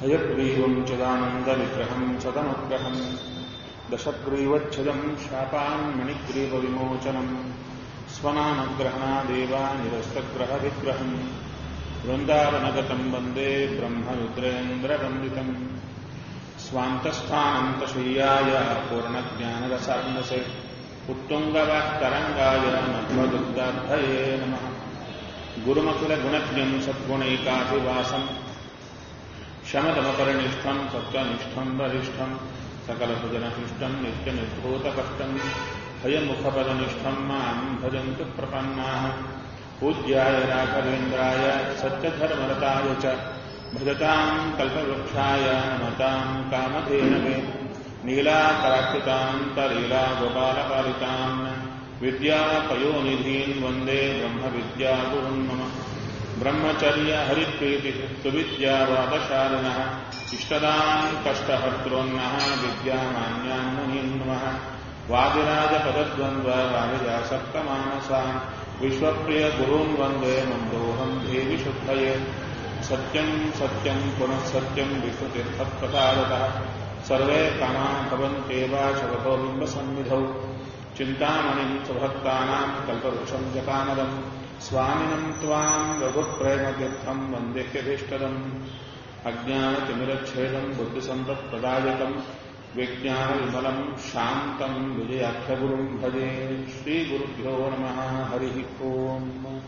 हयग्रीवं चिदानन्दविग्रहं सदनुग्रहं दशग्रीवच्छदं शापान्मणिग्रीवविमोचनं स्वनामग्रहणादेव निरस्तग्रहविग्रहं वृन्दावनगतं वन्दे ब्रह्मरुद्रेन्द्रवन्दितम् स्वान्तस्थानन्तशय्याय पूर्णज्ञानरसार्णसे उत्तुङ्गवत्तरङ्गाय मध्वदुग्धाभये नमः गुरुमखिलगुणज्ञम् सद्गुणैकाभिवासम् शमदमपरिनिष्ठम् सत्त्वनिष्ठम् वरिष्ठम् सकलभुजनशिष्टम् नित्यनिर्भूतकष्टम् हयमुखपदनिष्ठम् माम् भजन्तु प्रपन्नाः पूज्याय राघवेन्द्राय सत्यधर्मरताय च भजताम् कल्पवृक्षाय नमताम् कामधेनवे नीलाकराक्षितान्तलीलागोपालपालितान् विद्यापयोनिधीन् वन्दे ब्रह्मविद्यागुरुन् मम ब्रह्मचर्यहरिप्रीतिः सुविद्यावादशालिनः इष्टदान् कष्टहर्तॄन्नः विद्यामान्यान् मुनीन् नमः वादिराजपदद्वन्द्ववादिजासक्तमानसान् विश्वप्रियगुरून् वन्दे मन्दोऽहम् देवि शुद्धये सत्यम् सत्यम् पुनः सत्यम् विष्णुतीर्थप्रसादतः सर्वे कामा भवन्त्येव शवतो बिम्बसन्निधौ चिन्तामणिम् सुभक्तानाम् कल्पवृक्षम् जकामदम् स्वामिनम् त्वाम् रघुप्रेमतीर्थम् वन्देह्यभीष्टदम् अज्ञानतिमिरच्छेदम् बुद्धिसम्पत्प्रदायकम् विज्ञानविमलम् शान्तम् विजयाख्यगुरुम् भजे श्रीगुरुभ्यो नमः हरिः ओम्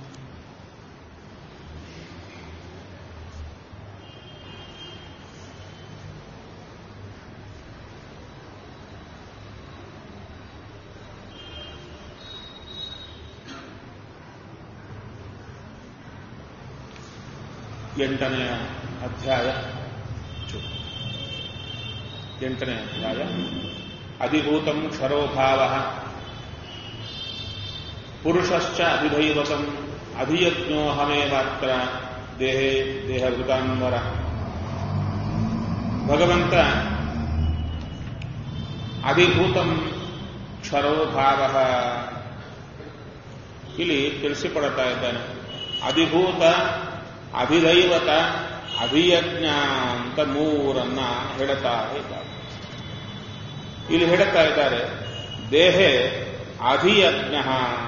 ಎಂಟನೆಯ ಅಧ್ಯಾಯ ಚು. ಎಂಟನೇ ಅಧ್ಯಾಯ ಅಧಿಭೂತಂ ಕ್ಷರೋಭಾವ ಪುರುಷಶ್ಚ ಅಧಿದೈವತಂ ಅಧಿಯಜ್ಞೋಹಮೇವಾತ್ರ ದೇಹೇ ದೇಹಭೃತಾನ್ವರ ಭಗವಂತ ಅಧಿಭೂತಂ ಕ್ಷರೋಭಾವ ಇಲ್ಲಿ ತಿಳಿಸಿಕೊಡುತ್ತಾ ಇದ್ದಾನೆ ಅಧಿಭೂತ ಅಧಿದೈವತ ಅಧಿಯಜ್ಞ ಅಂತ ಮೂರನ್ನ ಹೇಳ್ತಾ ಇದ್ದಾರೆ ಇಲ್ಲಿ ಹೇಳ್ತಾ ಇದ್ದಾರೆ ದೇಹೆ ಅಧಿಯಜ್ಞ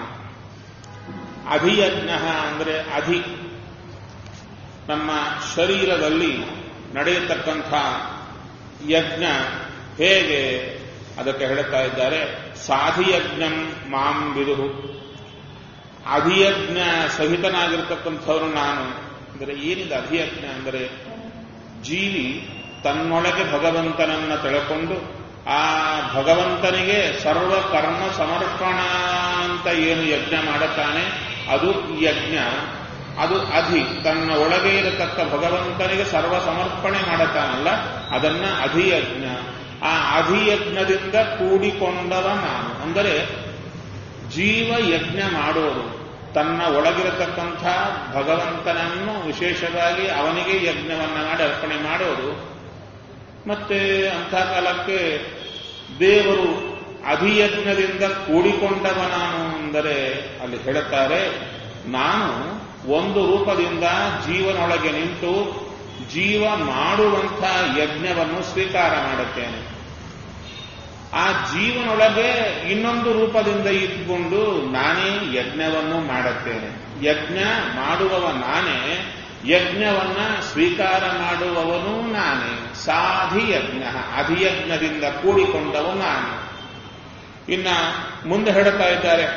ಅಧಿಯಜ್ಞ ಅಂದ್ರೆ ಅಧಿ ನಮ್ಮ ಶರೀರದಲ್ಲಿ ನಡೆಯತಕ್ಕಂಥ ಯಜ್ಞ ಹೇಗೆ ಅದಕ್ಕೆ ಹೇಳ್ತಾ ಇದ್ದಾರೆ ಸಾಧಿಯಜ್ಞಂ ಮಾಂ ಬಿದುಹು ಅಧಿಯಜ್ಞ ಸಹಿತನಾಗಿರ್ತಕ್ಕಂಥವ್ರು ನಾನು ಅಂದರೆ ಏನಿದೆ ಅಧಿಯಜ್ಞ ಅಂದರೆ ಜೀವಿ ತನ್ನೊಳಗೆ ಭಗವಂತನನ್ನ ತಿಳ್ಕೊಂಡು ಆ ಭಗವಂತನಿಗೆ ಸರ್ವ ಕರ್ಮ ಸಮರ್ಪಣ ಅಂತ ಏನು ಯಜ್ಞ ಮಾಡುತ್ತಾನೆ ಅದು ಯಜ್ಞ ಅದು ಅಧಿ ತನ್ನ ಒಳಗೆ ಇರತಕ್ಕ ಭಗವಂತನಿಗೆ ಸರ್ವ ಸಮರ್ಪಣೆ ಮಾಡುತ್ತಾನಲ್ಲ ಅದನ್ನ ಅಧಿಯಜ್ಞ ಆ ಅಧಿಯಜ್ಞದಿಂದ ಕೂಡಿಕೊಂಡವ ನಾನು ಅಂದರೆ ಜೀವ ಯಜ್ಞ ಮಾಡೋದು ತನ್ನ ಒಳಗಿರತಕ್ಕಂಥ ಭಗವಂತನನ್ನು ವಿಶೇಷವಾಗಿ ಅವನಿಗೆ ಯಜ್ಞವನ್ನ ಮಾಡಿ ಅರ್ಪಣೆ ಮಾಡೋದು ಮತ್ತೆ ಅಂಥ ಕಾಲಕ್ಕೆ ದೇವರು ಅಧಿಯಜ್ಞದಿಂದ ಕೂಡಿಕೊಂಡವ ನಾನು ಅಂದರೆ ಅಲ್ಲಿ ಹೇಳುತ್ತಾರೆ ನಾನು ಒಂದು ರೂಪದಿಂದ ಜೀವನೊಳಗೆ ನಿಂತು ಜೀವ ಮಾಡುವಂಥ ಯಜ್ಞವನ್ನು ಸ್ವೀಕಾರ ಮಾಡುತ್ತೇನೆ ಆ ಜೀವನೊಳಗೆ ಇನ್ನೊಂದು ರೂಪದಿಂದ ಇದ್ದುಕೊಂಡು ನಾನೇ ಯಜ್ಞವನ್ನು ಮಾಡುತ್ತೇನೆ ಯಜ್ಞ ಮಾಡುವವ ನಾನೇ ಯಜ್ಞವನ್ನ ಸ್ವೀಕಾರ ಮಾಡುವವನು ನಾನೇ ಸಾಧಿ ಯಜ್ಞ ಅಧಿಯಜ್ಞದಿಂದ ಕೂಡಿಕೊಂಡವ ನಾನು ಇನ್ನ ಮುಂದೆ ಹೇಳ್ತಾ ಇದ್ದಾರೆ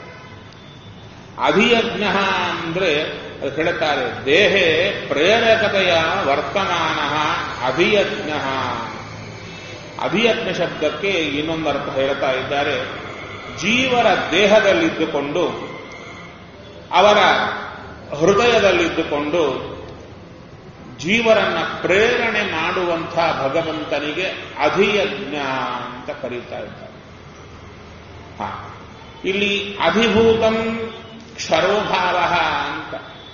ಅಧಿಯಜ್ಞ ಅಂದ್ರೆ ಅದು ಹೇಳ್ತಾರೆ ದೇಹೇ ಪ್ರೇರಕತೆಯ ವರ್ತಮಾನ ಅಧಿಯಜ್ಞ ಅಭಿಯಜ್ಞ ಶಬ್ದಕ್ಕೆ ಇನ್ನೊಂದು ಅರ್ಥ ಹೇಳ್ತಾ ಇದ್ದಾರೆ ಜೀವರ ದೇಹದಲ್ಲಿದ್ದುಕೊಂಡು ಅವರ ಹೃದಯದಲ್ಲಿದ್ದುಕೊಂಡು ಜೀವರನ್ನ ಪ್ರೇರಣೆ ಮಾಡುವಂಥ ಭಗವಂತನಿಗೆ ಅಧಿಯಜ್ಞ ಅಂತ ಕರೀತಾ ಇದ್ದಾರೆ ಹ ಇಲ್ಲಿ ಅಧಿಭೂತಂ ಕ್ಷರೋಭಾವ ಅಂತ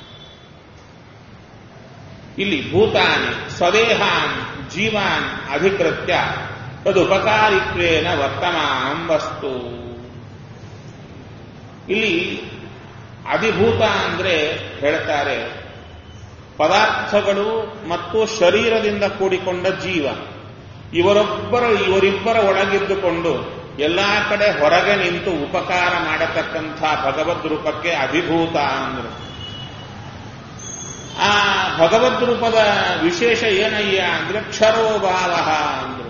ಇಲ್ಲಿ ಭೂತಾನಿ ಸ್ವದೇಹಾನ್ ಜೀವಾನ್ ಅಧಿಕೃತ್ಯ ತದುಪಕಾರಿತ್ವೇನ ವರ್ತಮಾನಂ ವಸ್ತು ಇಲ್ಲಿ ಅಧಿಭೂತ ಅಂದ್ರೆ ಹೇಳ್ತಾರೆ ಪದಾರ್ಥಗಳು ಮತ್ತು ಶರೀರದಿಂದ ಕೂಡಿಕೊಂಡ ಜೀವ ಇವರೊಬ್ಬರ ಇವರಿಬ್ಬರ ಒಳಗಿದ್ದುಕೊಂಡು ಎಲ್ಲಾ ಕಡೆ ಹೊರಗೆ ನಿಂತು ಉಪಕಾರ ಮಾಡತಕ್ಕಂಥ ಭಗವದ್ ರೂಪಕ್ಕೆ ಅಧಿಭೂತ ಅಂದ್ರು ಆ ಭಗವದ್ ರೂಪದ ವಿಶೇಷ ಏನಯ್ಯ ಅಂದ್ರೆ ಕ್ಷರೋಭಾವ ಅಂದ್ರು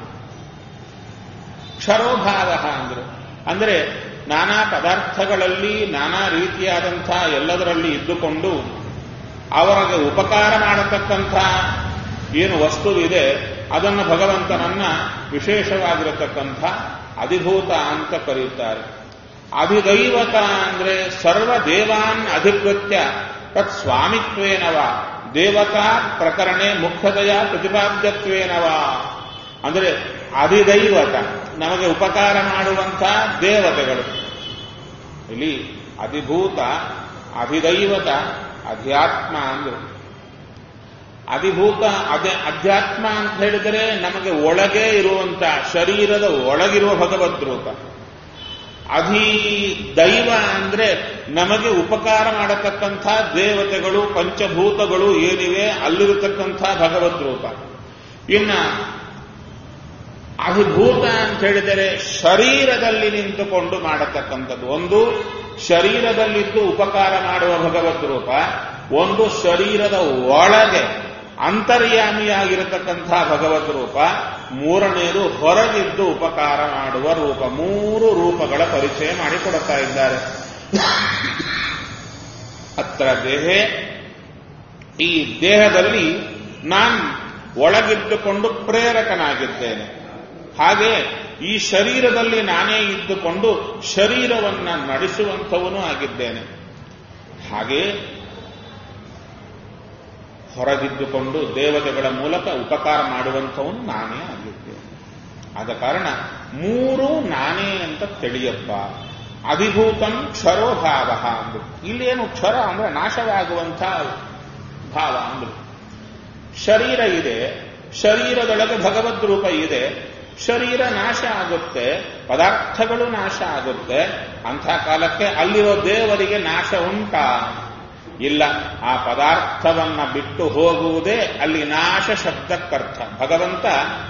ಕ್ಷರೋಭಾವ ಅಂದ್ರು ಅಂದ್ರೆ ನಾನಾ ಪದಾರ್ಥಗಳಲ್ಲಿ ನಾನಾ ರೀತಿಯಾದಂಥ ಎಲ್ಲದರಲ್ಲಿ ಇದ್ದುಕೊಂಡು ಅವರಿಗೆ ಉಪಕಾರ ಮಾಡತಕ್ಕಂಥ ಏನು ವಸ್ತುವಿದೆ ಅದನ್ನು ಭಗವಂತನನ್ನ ವಿಶೇಷವಾಗಿರತಕ್ಕಂಥ ಅಧಿಭೂತ ಅಂತ ಕರೆಯುತ್ತಾರೆ ಅಧಿದೈವತ ಅಂದ್ರೆ ಸರ್ವ ದೇವಾನ್ ಅಧಿಕೃತ್ಯ ತತ್ ಸ್ವಾಮಿತ್ವೇನವ ದೇವತಾ ಪ್ರಕರಣೆ ಮುಖ್ಯತೆಯ ಪ್ರತಿಪಾದ್ಯತ್ವೇನವ ಅಂದ್ರೆ ಅಧಿದೈವತ ನಮಗೆ ಉಪಕಾರ ಮಾಡುವಂಥ ದೇವತೆಗಳು ಇಲ್ಲಿ ಅಧಿಭೂತ ಅಧಿದೈವತ ಅಧ್ಯಾತ್ಮ ಅಂದ್ರು ಅಧಿಭೂತ ಅದೇ ಅಧ್ಯಾತ್ಮ ಅಂತ ಹೇಳಿದರೆ ನಮಗೆ ಒಳಗೆ ಇರುವಂತ ಶರೀರದ ಒಳಗಿರುವ ಭಗವದ್ ರೂಪ ಅಧಿ ದೈವ ಅಂದ್ರೆ ನಮಗೆ ಉಪಕಾರ ಮಾಡತಕ್ಕಂಥ ದೇವತೆಗಳು ಪಂಚಭೂತಗಳು ಏನಿವೆ ಅಲ್ಲಿರತಕ್ಕಂಥ ಭಗವದ್ ರೂಪ ಇನ್ನ ಅಧಿಭೂತ ಅಂತ ಹೇಳಿದರೆ ಶರೀರದಲ್ಲಿ ನಿಂತುಕೊಂಡು ಮಾಡತಕ್ಕಂಥದ್ದು ಒಂದು ಶರೀರದಲ್ಲಿದ್ದು ಉಪಕಾರ ಮಾಡುವ ಭಗವದ್ ರೂಪ ಒಂದು ಶರೀರದ ಒಳಗೆ ಅಂತರ್ಯಾಮಿಯಾಗಿರತಕ್ಕಂಥ ಭಗವದ್ ರೂಪ ಮೂರನೆಯದು ಹೊರಗಿದ್ದು ಉಪಕಾರ ಮಾಡುವ ರೂಪ ಮೂರು ರೂಪಗಳ ಪರಿಚಯ ಮಾಡಿಕೊಡುತ್ತಾ ಇದ್ದಾರೆ ಅತ್ರ ದೇಹೇ ಈ ದೇಹದಲ್ಲಿ ನಾನು ಒಳಗಿದ್ದುಕೊಂಡು ಪ್ರೇರಕನಾಗಿದ್ದೇನೆ ಹಾಗೆ ಈ ಶರೀರದಲ್ಲಿ ನಾನೇ ಇದ್ದುಕೊಂಡು ಶರೀರವನ್ನ ನಡೆಸುವಂಥವನು ಆಗಿದ್ದೇನೆ ಹಾಗೆ ಹೊರಗಿದ್ದುಕೊಂಡು ದೇವತೆಗಳ ಮೂಲಕ ಉಪಕಾರ ಮಾಡುವಂಥವನು ನಾನೇ ಆಗಿದ್ದೇನೆ ಆದ ಕಾರಣ ಮೂರು ನಾನೇ ಅಂತ ತಿಳಿಯಪ್ಪ ಅಧಿಭೂತಂ ಕ್ಷರೋಭಾವ ಅಂದ್ರು ಇಲ್ಲೇನು ಕ್ಷರ ಅಂದ್ರೆ ನಾಶವಾಗುವಂಥ ಭಾವ ಅಂದ್ರು ಶರೀರ ಇದೆ ಶರೀರದೊಳಗೆ ಭಗವದ್ ರೂಪ ಇದೆ ಶರೀರ ನಾಶ ಆಗುತ್ತೆ ಪದಾರ್ಥಗಳು ನಾಶ ಆಗುತ್ತೆ ಅಂಥ ಕಾಲಕ್ಕೆ ಅಲ್ಲಿರೋ ದೇವರಿಗೆ ನಾಶ ಉಂಟಾ ಇಲ್ಲ ಆ ಪದಾರ್ಥವನ್ನ ಬಿಟ್ಟು ಹೋಗುವುದೇ ಅಲ್ಲಿ ನಾಶ ಶಬ್ದಕ್ಕರ್ಥ ಭಗವಂತ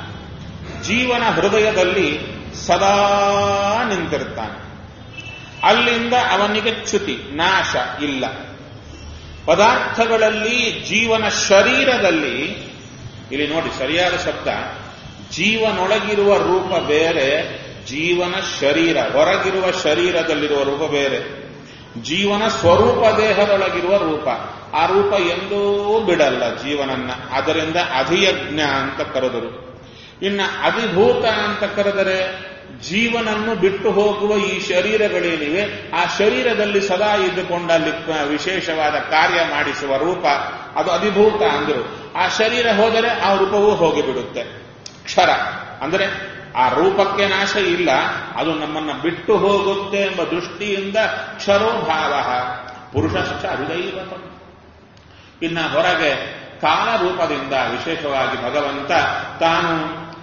ಜೀವನ ಹೃದಯದಲ್ಲಿ ಸದಾ ನಿಂತಿರ್ತಾನೆ ಅಲ್ಲಿಂದ ಅವನಿಗೆ ಚ್ಯುತಿ ನಾಶ ಇಲ್ಲ ಪದಾರ್ಥಗಳಲ್ಲಿ ಜೀವನ ಶರೀರದಲ್ಲಿ ಇಲ್ಲಿ ನೋಡಿ ಸರಿಯಾದ ಶಬ್ದ ಜೀವನೊಳಗಿರುವ ರೂಪ ಬೇರೆ ಜೀವನ ಶರೀರ ಹೊರಗಿರುವ ಶರೀರದಲ್ಲಿರುವ ರೂಪ ಬೇರೆ ಜೀವನ ಸ್ವರೂಪ ದೇಹದೊಳಗಿರುವ ರೂಪ ಆ ರೂಪ ಎಂದೂ ಬಿಡಲ್ಲ ಜೀವನನ್ನ ಅದರಿಂದ ಅಧಿಯಜ್ಞ ಅಂತ ಕರೆದರು ಇನ್ನು ಅಧಿಭೂತ ಅಂತ ಕರೆದರೆ ಜೀವನನ್ನು ಬಿಟ್ಟು ಹೋಗುವ ಈ ಶರೀರಗಳೇನಿವೆ ಆ ಶರೀರದಲ್ಲಿ ಸದಾ ಇದ್ದುಕೊಂಡ ಅಲ್ಲಿ ವಿಶೇಷವಾದ ಕಾರ್ಯ ಮಾಡಿಸುವ ರೂಪ ಅದು ಅಧಿಭೂತ ಅಂದರು ಆ ಶರೀರ ಹೋದರೆ ಆ ರೂಪವೂ ಹೋಗಿಬಿಡುತ್ತೆ ಕ್ಷರ ಅಂದರೆ ಆ ರೂಪಕ್ಕೆ ನಾಶ ಇಲ್ಲ ಅದು ನಮ್ಮನ್ನ ಬಿಟ್ಟು ಹೋಗುತ್ತೆ ಎಂಬ ದೃಷ್ಟಿಯಿಂದ ಕ್ಷರೋಭಾವ ಪುರುಷಶ್ಚ ಅಧಿದೈವತ ಇನ್ನ ಹೊರಗೆ ಕಾಲ ರೂಪದಿಂದ ವಿಶೇಷವಾಗಿ ಭಗವಂತ ತಾನು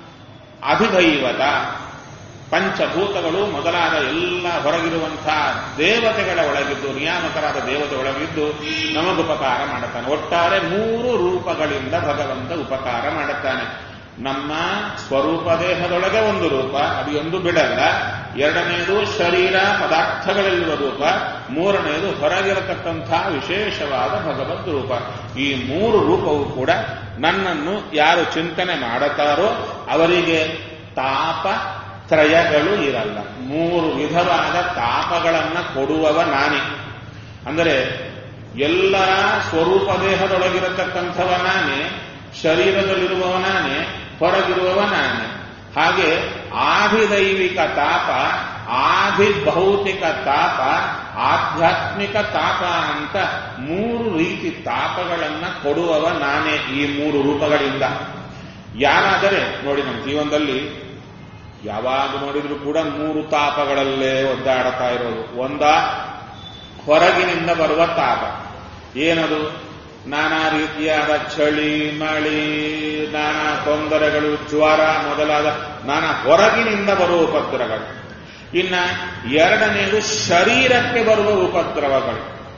ಅಧಿದೈವತ ಪಂಚಭೂತಗಳು ಮೊದಲಾದ ಎಲ್ಲ ಹೊರಗಿರುವಂತಹ ದೇವತೆಗಳ ಒಳಗಿದ್ದು ನಿಯಾಮಕರಾದ ದೇವತೆ ಒಳಗಿದ್ದು ನಮಗುಪಕಾರ ಮಾಡುತ್ತಾನೆ ಒಟ್ಟಾರೆ ಮೂರು ರೂಪಗಳಿಂದ ಭಗವಂತ ಉಪಕಾರ ಮಾಡುತ್ತಾನೆ ನಮ್ಮ ಸ್ವರೂಪ ದೇಹದೊಳಗೆ ಒಂದು ರೂಪ ಅದು ಎಂದು ಬಿಡಲ್ಲ ಎರಡನೆಯದು ಶರೀರ ಪದಾರ್ಥಗಳಲ್ಲಿರುವ ರೂಪ ಮೂರನೆಯದು ಹೊರಗಿರತಕ್ಕಂತಹ ವಿಶೇಷವಾದ ಭಗವದ್ ರೂಪ ಈ ಮೂರು ರೂಪವು ಕೂಡ ನನ್ನನ್ನು ಯಾರು ಚಿಂತನೆ ಮಾಡುತ್ತಾರೋ ಅವರಿಗೆ ತಾಪ ತ್ರಯಗಳು ಇರಲ್ಲ ಮೂರು ವಿಧವಾದ ತಾಪಗಳನ್ನ ಕೊಡುವವ ನಾನೇ ಅಂದರೆ ಎಲ್ಲರ ಸ್ವರೂಪ ದೇಹದೊಳಗಿರತಕ್ಕಂಥವ ನಾನೇ ಶರೀರದಲ್ಲಿರುವವ ನಾನೇ ಹೊರಗಿರುವವ ನಾನೇ ಹಾಗೆ ಆದಿದೈವಿಕ ತಾಪ ಆದಿ ಭೌತಿಕ ತಾಪ ಆಧ್ಯಾತ್ಮಿಕ ತಾಪ ಅಂತ ಮೂರು ರೀತಿ ತಾಪಗಳನ್ನ ಕೊಡುವವ ನಾನೇ ಈ ಮೂರು ರೂಪಗಳಿಂದ ಯಾರಾದರೆ ನೋಡಿ ನಮ್ಮ ಜೀವನದಲ್ಲಿ ಯಾವಾಗ ನೋಡಿದ್ರು ಕೂಡ ಮೂರು ತಾಪಗಳಲ್ಲೇ ಒದ್ದಾಡ್ತಾ ಇರೋದು ಒಂದ ಹೊರಗಿನಿಂದ ಬರುವ ತಾಪ ಏನದು ನಾನಾ ರೀತಿಯಾದ ಚಳಿ ಮಳಿ ನಾನಾ ತೊಂದರೆಗಳು ಜ್ವರ ಮೊದಲಾದ ನಾನಾ ಹೊರಗಿನಿಂದ ಬರುವ ಉಪದ್ರವಗಳು ಇನ್ನ ಎರಡನೆಯದು ಶರೀರಕ್ಕೆ ಬರುವ ಉಪದ್ರವಗಳು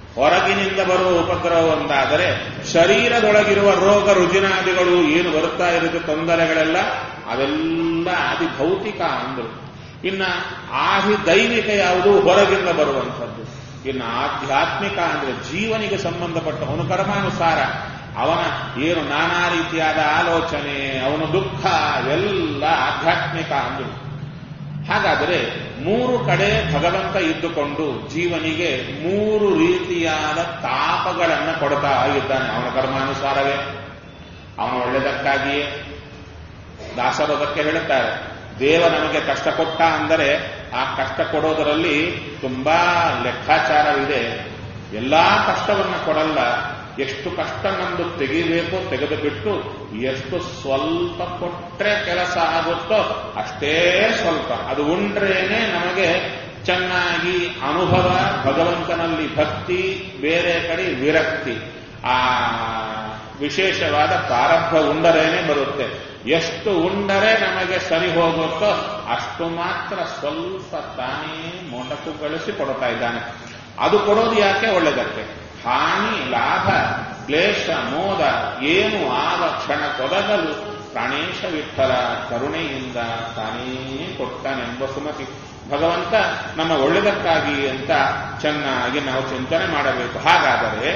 ಹೊರಗಿನಿಂದ ಬರುವ ಉಪದ್ರವ ಒಂದಾದರೆ ಶರೀರದೊಳಗಿರುವ ರೋಗ ರುಜಿನಾದಿಗಳು ಏನು ಬರುತ್ತಾ ಇರುತ್ತೆ ತೊಂದರೆಗಳೆಲ್ಲ ಅವೆಲ್ಲ ಅತಿ ಭೌತಿಕ ಅಂದರು ಇನ್ನ ಆದಿ ದೈವಿಕ ಯಾವುದು ಹೊರಗಿಂದ ಬರುವಂಥದ್ದು ಇನ್ನು ಆಧ್ಯಾತ್ಮಿಕ ಅಂದ್ರೆ ಜೀವನಿಗೆ ಸಂಬಂಧಪಟ್ಟ ಅವನು ಕರ್ಮಾನುಸಾರ ಅವನ ಏನು ನಾನಾ ರೀತಿಯಾದ ಆಲೋಚನೆ ಅವನ ದುಃಖ ಎಲ್ಲ ಆಧ್ಯಾತ್ಮಿಕ ಅಂದರು ಹಾಗಾದರೆ ಮೂರು ಕಡೆ ಭಗವಂತ ಇದ್ದುಕೊಂಡು ಜೀವನಿಗೆ ಮೂರು ರೀತಿಯಾದ ತಾಪಗಳನ್ನು ಕೊಡ್ತಾ ಇದ್ದಾನೆ ಅವನ ಕರ್ಮಾನುಸಾರವೇ ಅವನ ಒಳ್ಳೆಯದಕ್ಕಾಗಿಯೇ ದಾಸರು ಅದಕ್ಕೆ ಹೇಳುತ್ತಾರೆ ದೇವ ನಮಗೆ ಕಷ್ಟ ಕೊಟ್ಟ ಅಂದರೆ ಆ ಕಷ್ಟ ಕೊಡೋದರಲ್ಲಿ ತುಂಬಾ ಲೆಕ್ಕಾಚಾರವಿದೆ ಎಲ್ಲಾ ಕಷ್ಟವನ್ನ ಕೊಡಲ್ಲ ಎಷ್ಟು ಕಷ್ಟ ನಮ್ದು ತೆಗಿಬೇಕೋ ತೆಗೆದು ಬಿಟ್ಟು ಎಷ್ಟು ಸ್ವಲ್ಪ ಕೊಟ್ರೆ ಕೆಲಸ ಆಗುತ್ತೋ ಅಷ್ಟೇ ಸ್ವಲ್ಪ ಅದು ಉಂಡ್ರೇನೆ ನಮಗೆ ಚೆನ್ನಾಗಿ ಅನುಭವ ಭಗವಂತನಲ್ಲಿ ಭಕ್ತಿ ಬೇರೆ ಕಡೆ ವಿರಕ್ತಿ ಆ ವಿಶೇಷವಾದ ಪ್ರಾರಬ್ಧ ಉಂಡರೇನೆ ಬರುತ್ತೆ ಎಷ್ಟು ಉಂಡರೆ ನಮಗೆ ಸರಿ ಹೋಗುತ್ತೋ ಅಷ್ಟು ಮಾತ್ರ ಸ್ವಲ್ಪ ತಾನೇ ಮೊಟಕುಗೊಳಿಸಿ ಕೊಡ್ತಾ ಇದ್ದಾನೆ ಅದು ಕೊಡೋದು ಯಾಕೆ ಒಳ್ಳೆದಕ್ಕೆ ಹಾನಿ ಲಾಭ ಕ್ಲೇಶ ಮೋದ ಏನು ಆವ ಕ್ಷಣ ಕೊದಗಲು ಪ್ರಾಣೇಶ ವಿಠಲ ಕರುಣೆಯಿಂದ ತಾನೇ ಕೊಟ್ಟನೆಂಬ ಸುಮತಿ ಭಗವಂತ ನಮ್ಮ ಒಳ್ಳೆದಕ್ಕಾಗಿ ಅಂತ ಚೆನ್ನಾಗಿ ನಾವು ಚಿಂತನೆ ಮಾಡಬೇಕು ಹಾಗಾದರೆ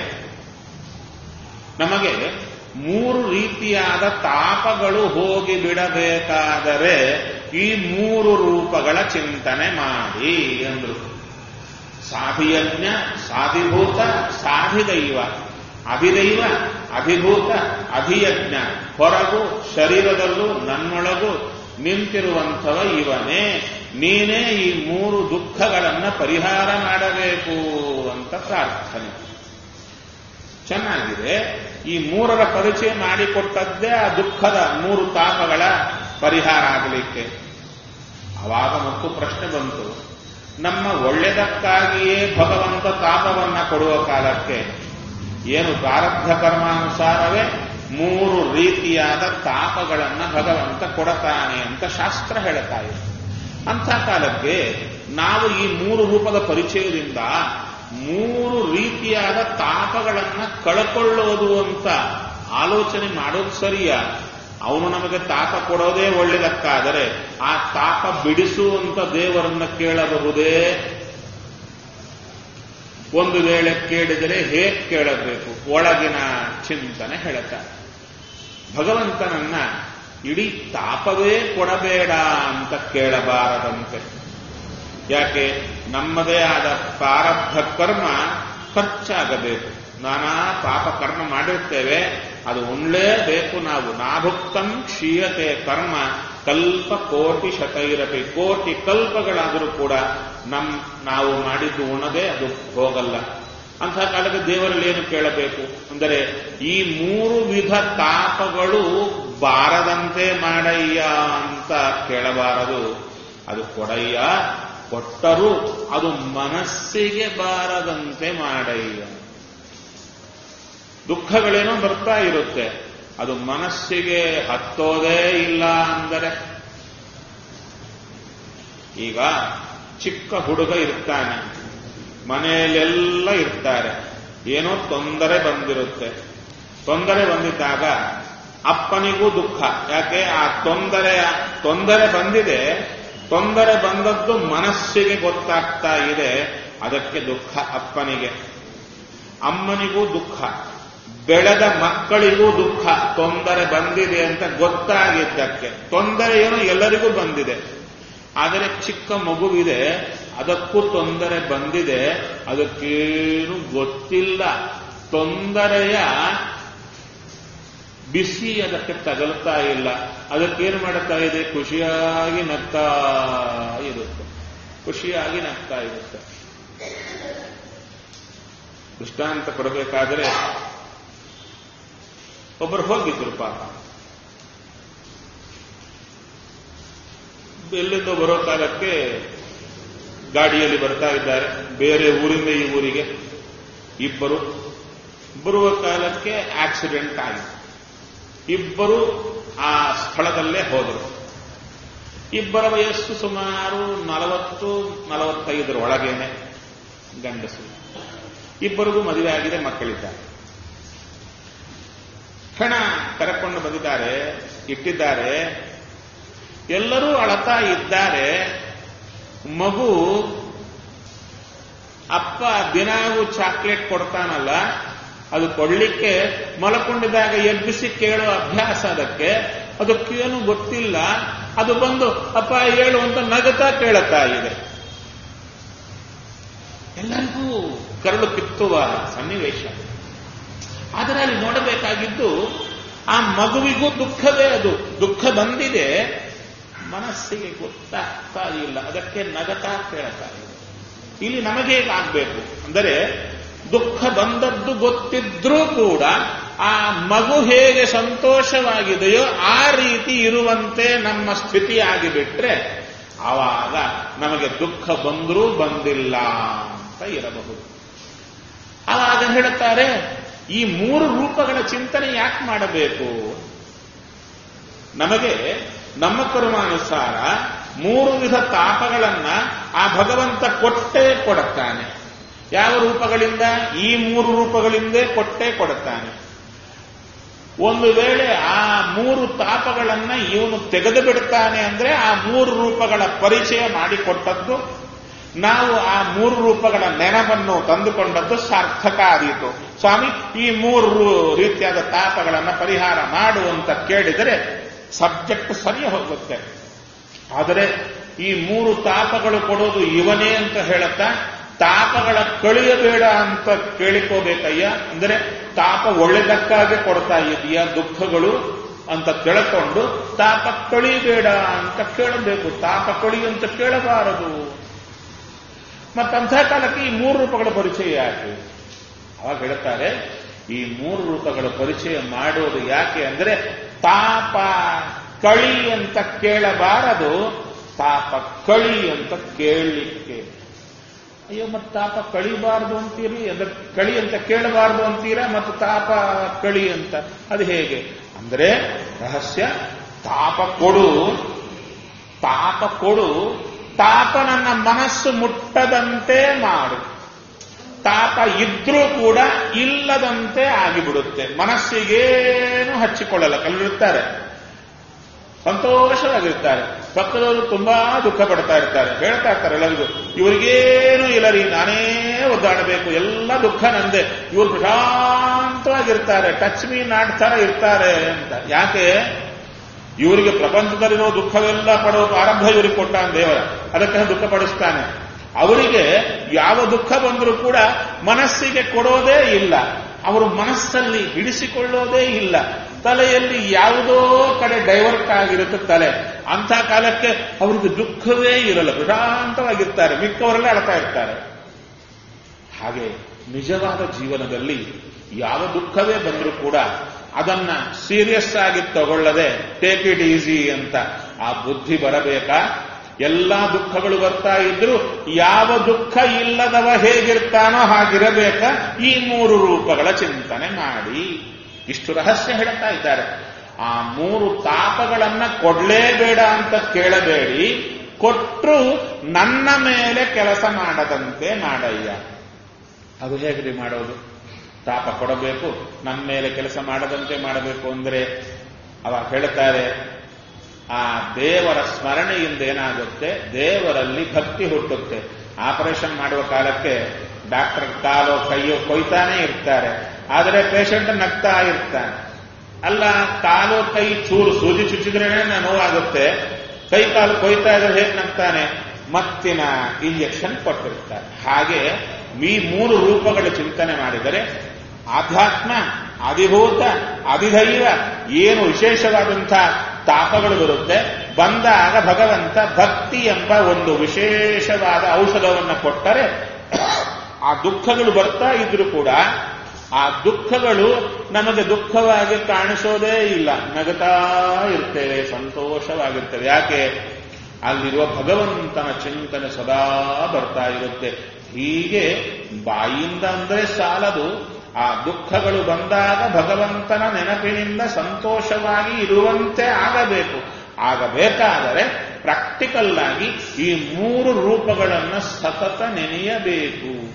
ನಮಗೆ ಮೂರು ರೀತಿಯಾದ ತಾಪಗಳು ಹೋಗಿ ಬಿಡಬೇಕಾದರೆ ಈ ಮೂರು ರೂಪಗಳ ಚಿಂತನೆ ಮಾಡಿ ಎಂದರು ಸಾಧಿಯಜ್ಞ ಸಾಧಿಭೂತ ಸಾಧಿದೈವ ಅಧಿದೈವ ಅಧಿಭೂತ ಅಧಿಯಜ್ಞ ಹೊರಗು ಶರೀರದಲ್ಲೂ ನನ್ನೊಳಗೂ ನಿಂತಿರುವಂಥವ ಇವನೇ ನೀನೇ ಈ ಮೂರು ದುಃಖಗಳನ್ನು ಪರಿಹಾರ ಮಾಡಬೇಕು ಅಂತ ಪ್ರಾರ್ಥನೆ ಚೆನ್ನಾಗಿದೆ ಈ ಮೂರರ ಪರಿಚಯ ಮಾಡಿಕೊಟ್ಟದ್ದೇ ಆ ದುಃಖದ ಮೂರು ತಾಪಗಳ ಪರಿಹಾರ ಆಗಲಿಕ್ಕೆ ಅವಾಗ ಮತ್ತು ಪ್ರಶ್ನೆ ಬಂತು ನಮ್ಮ ಒಳ್ಳೆದಕ್ಕಾಗಿಯೇ ಭಗವಂತ ತಾಪವನ್ನ ಕೊಡುವ ಕಾಲಕ್ಕೆ ಏನು ಪ್ರಾರಬ್ಧ ಕರ್ಮಾನುಸಾರವೇ ಮೂರು ರೀತಿಯಾದ ತಾಪಗಳನ್ನ ಭಗವಂತ ಕೊಡತಾನೆ ಅಂತ ಶಾಸ್ತ್ರ ಹೇಳುತ್ತಾ ಇದೆ ಅಂಥ ಕಾಲಕ್ಕೆ ನಾವು ಈ ಮೂರು ರೂಪದ ಪರಿಚಯದಿಂದ ಮೂರು ರೀತಿಯಾದ ತಾಪಗಳನ್ನ ಕಳ್ಕೊಳ್ಳೋದು ಅಂತ ಆಲೋಚನೆ ಮಾಡೋದು ಸರಿಯ ಅವನು ನಮಗೆ ತಾಪ ಕೊಡೋದೇ ಒಳ್ಳೆದಕ್ಕಾದರೆ ಆ ತಾಪ ಬಿಡಿಸುವಂತ ದೇವರನ್ನ ಕೇಳಬಹುದೇ ಒಂದು ವೇಳೆ ಕೇಳಿದರೆ ಹೇಗೆ ಕೇಳಬೇಕು ಒಳಗಿನ ಚಿಂತನೆ ಹೇಳುತ್ತಾರೆ ಭಗವಂತನನ್ನ ಇಡೀ ತಾಪವೇ ಕೊಡಬೇಡ ಅಂತ ಕೇಳಬಾರದಂತೆ ಯಾಕೆ ನಮ್ಮದೇ ಆದ ಪ್ರಾರಬ್ಧ ಕರ್ಮ ಖರ್ಚಾಗಬೇಕು ನಾನಾ ಪಾಪ ಕರ್ಮ ಮಾಡಿರ್ತೇವೆ ಅದು ಉಣ್ಲೇಬೇಕು ನಾವು ನಾಭುಕ್ತಂ ಕ್ಷೀಯತೆ ಕರ್ಮ ಕಲ್ಪ ಕೋಟಿ ಶತೈರಪಿ ಕೋಟಿ ಕಲ್ಪಗಳಾದರೂ ಕೂಡ ನಮ್ ನಾವು ಮಾಡಿದ್ದು ಉಣದೆ ಅದು ಹೋಗಲ್ಲ ಅಂಥ ಕಾಲಕ್ಕೆ ದೇವರಲ್ಲಿ ಏನು ಕೇಳಬೇಕು ಅಂದರೆ ಈ ಮೂರು ವಿಧ ತಾಪಗಳು ಬಾರದಂತೆ ಮಾಡಯ್ಯ ಅಂತ ಕೇಳಬಾರದು ಅದು ಕೊಡಯ್ಯ ಕೊಟ್ಟರೂ ಅದು ಮನಸ್ಸಿಗೆ ಬಾರದಂತೆ ಮಾಡಯ್ಯ ದುಃಖಗಳೇನೋ ಬರ್ತಾ ಇರುತ್ತೆ ಅದು ಮನಸ್ಸಿಗೆ ಹತ್ತೋದೇ ಇಲ್ಲ ಅಂದರೆ ಈಗ ಚಿಕ್ಕ ಹುಡುಗ ಇರ್ತಾನೆ ಮನೆಯಲ್ಲೆಲ್ಲ ಇರ್ತಾರೆ ಏನೋ ತೊಂದರೆ ಬಂದಿರುತ್ತೆ ತೊಂದರೆ ಬಂದಿದ್ದಾಗ ಅಪ್ಪನಿಗೂ ದುಃಖ ಯಾಕೆ ಆ ತೊಂದರೆಯ ತೊಂದರೆ ಬಂದಿದೆ ತೊಂದರೆ ಬಂದದ್ದು ಮನಸ್ಸಿಗೆ ಗೊತ್ತಾಗ್ತಾ ಇದೆ ಅದಕ್ಕೆ ದುಃಖ ಅಪ್ಪನಿಗೆ ಅಮ್ಮನಿಗೂ ದುಃಖ ಬೆಳೆದ ಮಕ್ಕಳಿಗೂ ದುಃಖ ತೊಂದರೆ ಬಂದಿದೆ ಅಂತ ಗೊತ್ತಾಗಿದ್ದಕ್ಕೆ ತೊಂದರೆ ಏನೋ ಎಲ್ಲರಿಗೂ ಬಂದಿದೆ ಆದರೆ ಚಿಕ್ಕ ಮಗುವಿದೆ ಅದಕ್ಕೂ ತೊಂದರೆ ಬಂದಿದೆ ಅದಕ್ಕೇನು ಗೊತ್ತಿಲ್ಲ ತೊಂದರೆಯ ಬಿಸಿ ಅದಕ್ಕೆ ತಗಲ್ತಾ ಇಲ್ಲ ಅದಕ್ಕೇನು ಮಾಡುತ್ತಾ ಇದೆ ಖುಷಿಯಾಗಿ ನಗ್ತಾ ಇರುತ್ತೆ ಖುಷಿಯಾಗಿ ನಗ್ತಾ ಇರುತ್ತೆ ದೃಷ್ಟಾಂತ ಕೊಡಬೇಕಾದ್ರೆ ಒಬ್ಬರು ಹೋಗಿದ್ರು ಪಾಪ ಎಲ್ಲಿಂದ ಬರೋ ಕಾಲಕ್ಕೆ ಗಾಡಿಯಲ್ಲಿ ಬರ್ತಾ ಇದ್ದಾರೆ ಬೇರೆ ಊರಿಂದ ಈ ಊರಿಗೆ ಇಬ್ಬರು ಬರುವ ಕಾಲಕ್ಕೆ ಆಕ್ಸಿಡೆಂಟ್ ಆಯಿತು ಇಬ್ಬರು ಆ ಸ್ಥಳದಲ್ಲೇ ಹೋದರು ಇಬ್ಬರ ವಯಸ್ಸು ಸುಮಾರು ನಲವತ್ತು ನಲವತ್ತೈದರ ಒಳಗೇನೆ ಗಂಡಸು ಇಬ್ಬರಿಗೂ ಮದುವೆ ಆಗಿದೆ ಮಕ್ಕಳಿದ್ದಾರೆ ಹೆಣ ಕರೆಕೊಂಡು ಬಂದಿದ್ದಾರೆ ಇಟ್ಟಿದ್ದಾರೆ ಎಲ್ಲರೂ ಅಳತಾ ಇದ್ದಾರೆ ಮಗು ಅಪ್ಪ ದಿನಾಗೂ ಚಾಕ್ಲೇಟ್ ಕೊಡ್ತಾನಲ್ಲ ಅದು ಕೊಡ್ಲಿಕ್ಕೆ ಮಲಕೊಂಡಿದ್ದಾಗ ಎಬ್ಬಿಸಿ ಕೇಳೋ ಅಭ್ಯಾಸ ಅದಕ್ಕೆ ಅದಕ್ಕೇನು ಗೊತ್ತಿಲ್ಲ ಅದು ಬಂದು ಅಪ್ಪ ಹೇಳು ಅಂತ ನಗತಾ ಕೇಳುತ್ತಾ ಇದೆ ಎಲ್ಲರಿಗೂ ಕರಳು ಕಿತ್ತುವ ಸನ್ನಿವೇಶ ಆದರೆ ಅಲ್ಲಿ ನೋಡಬೇಕಾಗಿದ್ದು ಆ ಮಗುವಿಗೂ ದುಃಖವೇ ಅದು ದುಃಖ ಬಂದಿದೆ ಮನಸ್ಸಿಗೆ ಗೊತ್ತಾಗ್ತಾ ಇಲ್ಲ ಅದಕ್ಕೆ ನಗತಾ ಕೇಳ್ತಾ ಇದೆ ಇಲ್ಲಿ ನಮಗೆ ಆಗಬೇಕು ಅಂದರೆ ದುಃಖ ಬಂದದ್ದು ಗೊತ್ತಿದ್ರೂ ಕೂಡ ಆ ಮಗು ಹೇಗೆ ಸಂತೋಷವಾಗಿದೆಯೋ ಆ ರೀತಿ ಇರುವಂತೆ ನಮ್ಮ ಸ್ಥಿತಿ ಆಗಿಬಿಟ್ರೆ ಆವಾಗ ನಮಗೆ ದುಃಖ ಬಂದರೂ ಬಂದಿಲ್ಲ ಅಂತ ಇರಬಹುದು ಆವಾಗ ಹೇಳುತ್ತಾರೆ ಈ ಮೂರು ರೂಪಗಳ ಚಿಂತನೆ ಯಾಕೆ ಮಾಡಬೇಕು ನಮಗೆ ನಮ್ಮ ಕರ್ಮಾನುಸಾರ ಮೂರು ವಿಧ ತಾಪಗಳನ್ನ ಆ ಭಗವಂತ ಕೊಟ್ಟೇ ಕೊಡುತ್ತಾನೆ ಯಾವ ರೂಪಗಳಿಂದ ಈ ಮೂರು ರೂಪಗಳಿಂದೇ ಕೊಟ್ಟೇ ಕೊಡುತ್ತಾನೆ ಒಂದು ವೇಳೆ ಆ ಮೂರು ತಾಪಗಳನ್ನ ಇವನು ತೆಗೆದು ಬಿಡ್ತಾನೆ ಅಂದ್ರೆ ಆ ಮೂರು ರೂಪಗಳ ಪರಿಚಯ ಮಾಡಿಕೊಟ್ಟದ್ದು ನಾವು ಆ ಮೂರು ರೂಪಗಳ ನೆನವನ್ನು ತಂದುಕೊಂಡದ್ದು ಸಾರ್ಥಕ ಆದೀತು ಸ್ವಾಮಿ ಈ ಮೂರು ರೀತಿಯಾದ ತಾಪಗಳನ್ನ ಪರಿಹಾರ ಮಾಡು ಅಂತ ಕೇಳಿದರೆ ಸಬ್ಜೆಕ್ಟ್ ಸರಿ ಹೋಗುತ್ತೆ ಆದರೆ ಈ ಮೂರು ತಾಪಗಳು ಕೊಡೋದು ಇವನೇ ಅಂತ ಹೇಳುತ್ತಾ ತಾಪಗಳ ಕಳಿಯಬೇಡ ಅಂತ ಕೇಳಿಕೋಬೇಕಯ್ಯ ಅಂದರೆ ತಾಪ ಒಳ್ಳೆದಕ್ಕಾಗಿ ಕೊಡ್ತಾ ಇದೆಯಾ ದುಃಖಗಳು ಅಂತ ಕೇಳಿಕೊಂಡು ತಾಪ ಕಳಿಬೇಡ ಅಂತ ಕೇಳಬೇಕು ತಾಪ ಕಳಿ ಅಂತ ಕೇಳಬಾರದು ಮತ್ತಂಥ ಕಾಲಕ್ಕೆ ಈ ಮೂರು ರೂಪಗಳ ಪರಿಚಯ ಯಾಕೆ ಅವಾಗ ಹೇಳ್ತಾರೆ ಈ ಮೂರು ರೂಪಗಳ ಪರಿಚಯ ಮಾಡೋದು ಯಾಕೆ ಅಂದ್ರೆ ತಾಪ ಕಳಿ ಅಂತ ಕೇಳಬಾರದು ತಾಪ ಕಳಿ ಅಂತ ಕೇಳಲಿಕ್ಕೆ ಅಯ್ಯೋ ಮತ್ತೆ ತಾಪ ಕಳಿಬಾರದು ಅಂತೀರಿ ಅಂದ್ರೆ ಕಳಿ ಅಂತ ಕೇಳಬಾರದು ಅಂತೀರಾ ಮತ್ತು ತಾಪ ಕಳಿ ಅಂತ ಅದು ಹೇಗೆ ಅಂದ್ರೆ ರಹಸ್ಯ ತಾಪ ಕೊಡು ತಾಪ ಕೊಡು ತಾಪ ನನ್ನ ಮನಸ್ಸು ಮುಟ್ಟದಂತೆ ಮಾಡು ತಾಪ ಇದ್ರೂ ಕೂಡ ಇಲ್ಲದಂತೆ ಆಗಿಬಿಡುತ್ತೆ ಮನಸ್ಸಿಗೇನು ಹಚ್ಚಿಕೊಳ್ಳಲ್ಲ ಕಲ್ಲಿರುತ್ತಾರೆ ಸಂತೋಷವಾಗಿರ್ತಾರೆ ಪಕ್ಕದವರು ತುಂಬಾ ದುಃಖ ಪಡ್ತಾ ಇರ್ತಾರೆ ಹೇಳ್ತಾ ಇರ್ತಾರೆ ಎಲ್ಲರಿಗೂ ಇವರಿಗೇನು ಇಲ್ಲ ರೀ ನಾನೇ ಒದ್ದಾಡಬೇಕು ಎಲ್ಲ ದುಃಖ ನಂದೆ ಇವರು ಪ್ರಶಾಂತವಾಗಿರ್ತಾರೆ ಟಚ್ ಮೀ ನಾಡ್ತಾರ ಇರ್ತಾರೆ ಅಂತ ಯಾಕೆ ಇವರಿಗೆ ಪ್ರಪಂಚದಲ್ಲಿರೋ ದುಃಖವೆಲ್ಲ ಪಡೋ ಆರಂಭ ಇವರಿಗೆ ಕೊಟ್ಟಾನ ದೇವರ ಅದಕ್ಕೆ ದುಃಖ ಪಡಿಸ್ತಾನೆ ಅವರಿಗೆ ಯಾವ ದುಃಖ ಬಂದರೂ ಕೂಡ ಮನಸ್ಸಿಗೆ ಕೊಡೋದೇ ಇಲ್ಲ ಅವರು ಮನಸ್ಸಲ್ಲಿ ಹಿಡಿಸಿಕೊಳ್ಳೋದೇ ಇಲ್ಲ ತಲೆಯಲ್ಲಿ ಯಾವುದೋ ಕಡೆ ಡೈವರ್ಟ್ ಆಗಿರುತ್ತೆ ತಲೆ ಅಂಥ ಕಾಲಕ್ಕೆ ಅವ್ರಿಗೆ ದುಃಖವೇ ಇರಲ್ಲ ಪ್ರಶಾಂತವಾಗಿರ್ತಾರೆ ಮಿಕ್ಕವರೆಲ್ಲ ಅಳ್ತಾ ಇರ್ತಾರೆ ಹಾಗೆ ನಿಜವಾದ ಜೀವನದಲ್ಲಿ ಯಾವ ದುಃಖವೇ ಬಂದರೂ ಕೂಡ ಅದನ್ನ ಸೀರಿಯಸ್ ಆಗಿ ತಗೊಳ್ಳದೆ ಟೇಕ್ ಇಟ್ ಈಸಿ ಅಂತ ಆ ಬುದ್ಧಿ ಬರಬೇಕಾ ಎಲ್ಲಾ ದುಃಖಗಳು ಬರ್ತಾ ಇದ್ರು ಯಾವ ದುಃಖ ಇಲ್ಲದವ ಹೇಗಿರ್ತಾನೋ ಹಾಗಿರಬೇಕ ಈ ಮೂರು ರೂಪಗಳ ಚಿಂತನೆ ಮಾಡಿ ಇಷ್ಟು ರಹಸ್ಯ ಹೇಳ್ತಾ ಇದ್ದಾರೆ ಆ ಮೂರು ತಾಪಗಳನ್ನ ಕೊಡ್ಲೇಬೇಡ ಅಂತ ಕೇಳಬೇಡಿ ಕೊಟ್ಟರು ನನ್ನ ಮೇಲೆ ಕೆಲಸ ಮಾಡದಂತೆ ಮಾಡಯ್ಯ ಅದು ಹೇಗ್ರಿ ಮಾಡೋದು ತಾಪ ಕೊಡಬೇಕು ನಮ್ಮ ಮೇಲೆ ಕೆಲಸ ಮಾಡದಂತೆ ಮಾಡಬೇಕು ಅಂದ್ರೆ ಅವ ಹೇಳ್ತಾರೆ ಆ ದೇವರ ಸ್ಮರಣೆಯಿಂದ ಏನಾಗುತ್ತೆ ದೇವರಲ್ಲಿ ಭಕ್ತಿ ಹುಟ್ಟುತ್ತೆ ಆಪರೇಷನ್ ಮಾಡುವ ಕಾಲಕ್ಕೆ ಡಾಕ್ಟರ್ ಕಾಲೋ ಕೈಯೋ ಕೊಯ್ತಾನೆ ಇರ್ತಾರೆ ಆದರೆ ಪೇಷಂಟ್ ನಗ್ತಾ ಇರ್ತಾನೆ ಅಲ್ಲ ಕಾಲು ಕೈ ಚೂರು ಸೂಜಿ ಚುಚ್ಚಿದ್ರೇನೆ ನೋವಾಗುತ್ತೆ ಕೈ ಕಾಲು ಕೊಯ್ತಾ ಇದ್ರೆ ಹೇಗೆ ನಗ್ತಾನೆ ಮತ್ತಿನ ಇಂಜೆಕ್ಷನ್ ಕೊಟ್ಟಿರ್ತಾರೆ ಹಾಗೆ ಈ ಮೂರು ರೂಪಗಳ ಚಿಂತನೆ ಮಾಡಿದರೆ ಆಧ್ಯಾತ್ಮ ಅಧಿಭೂತ ಅಧಿದೈವ ಏನು ವಿಶೇಷವಾದಂಥ ತಾಪಗಳು ಬರುತ್ತೆ ಬಂದಾಗ ಭಗವಂತ ಭಕ್ತಿ ಎಂಬ ಒಂದು ವಿಶೇಷವಾದ ಔಷಧವನ್ನು ಕೊಟ್ಟರೆ ಆ ದುಃಖಗಳು ಬರ್ತಾ ಇದ್ರು ಕೂಡ ಆ ದುಃಖಗಳು ನಮಗೆ ದುಃಖವಾಗಿ ಕಾಣಿಸೋದೇ ಇಲ್ಲ ನಗತಾ ಇರ್ತೇವೆ ಸಂತೋಷವಾಗಿರ್ತೇವೆ ಯಾಕೆ ಅಲ್ಲಿರುವ ಭಗವಂತನ ಚಿಂತನೆ ಸದಾ ಬರ್ತಾ ಇರುತ್ತೆ ಹೀಗೆ ಬಾಯಿಂದ ಅಂದ್ರೆ ಸಾಲದು ಆ ದುಃಖಗಳು ಬಂದಾಗ ಭಗವಂತನ ನೆನಪಿನಿಂದ ಸಂತೋಷವಾಗಿ ಇರುವಂತೆ ಆಗಬೇಕು ಆಗಬೇಕಾದರೆ ಪ್ರಾಕ್ಟಿಕಲ್ ಆಗಿ ಈ ಮೂರು ರೂಪಗಳನ್ನು ಸತತ ನೆನೆಯಬೇಕು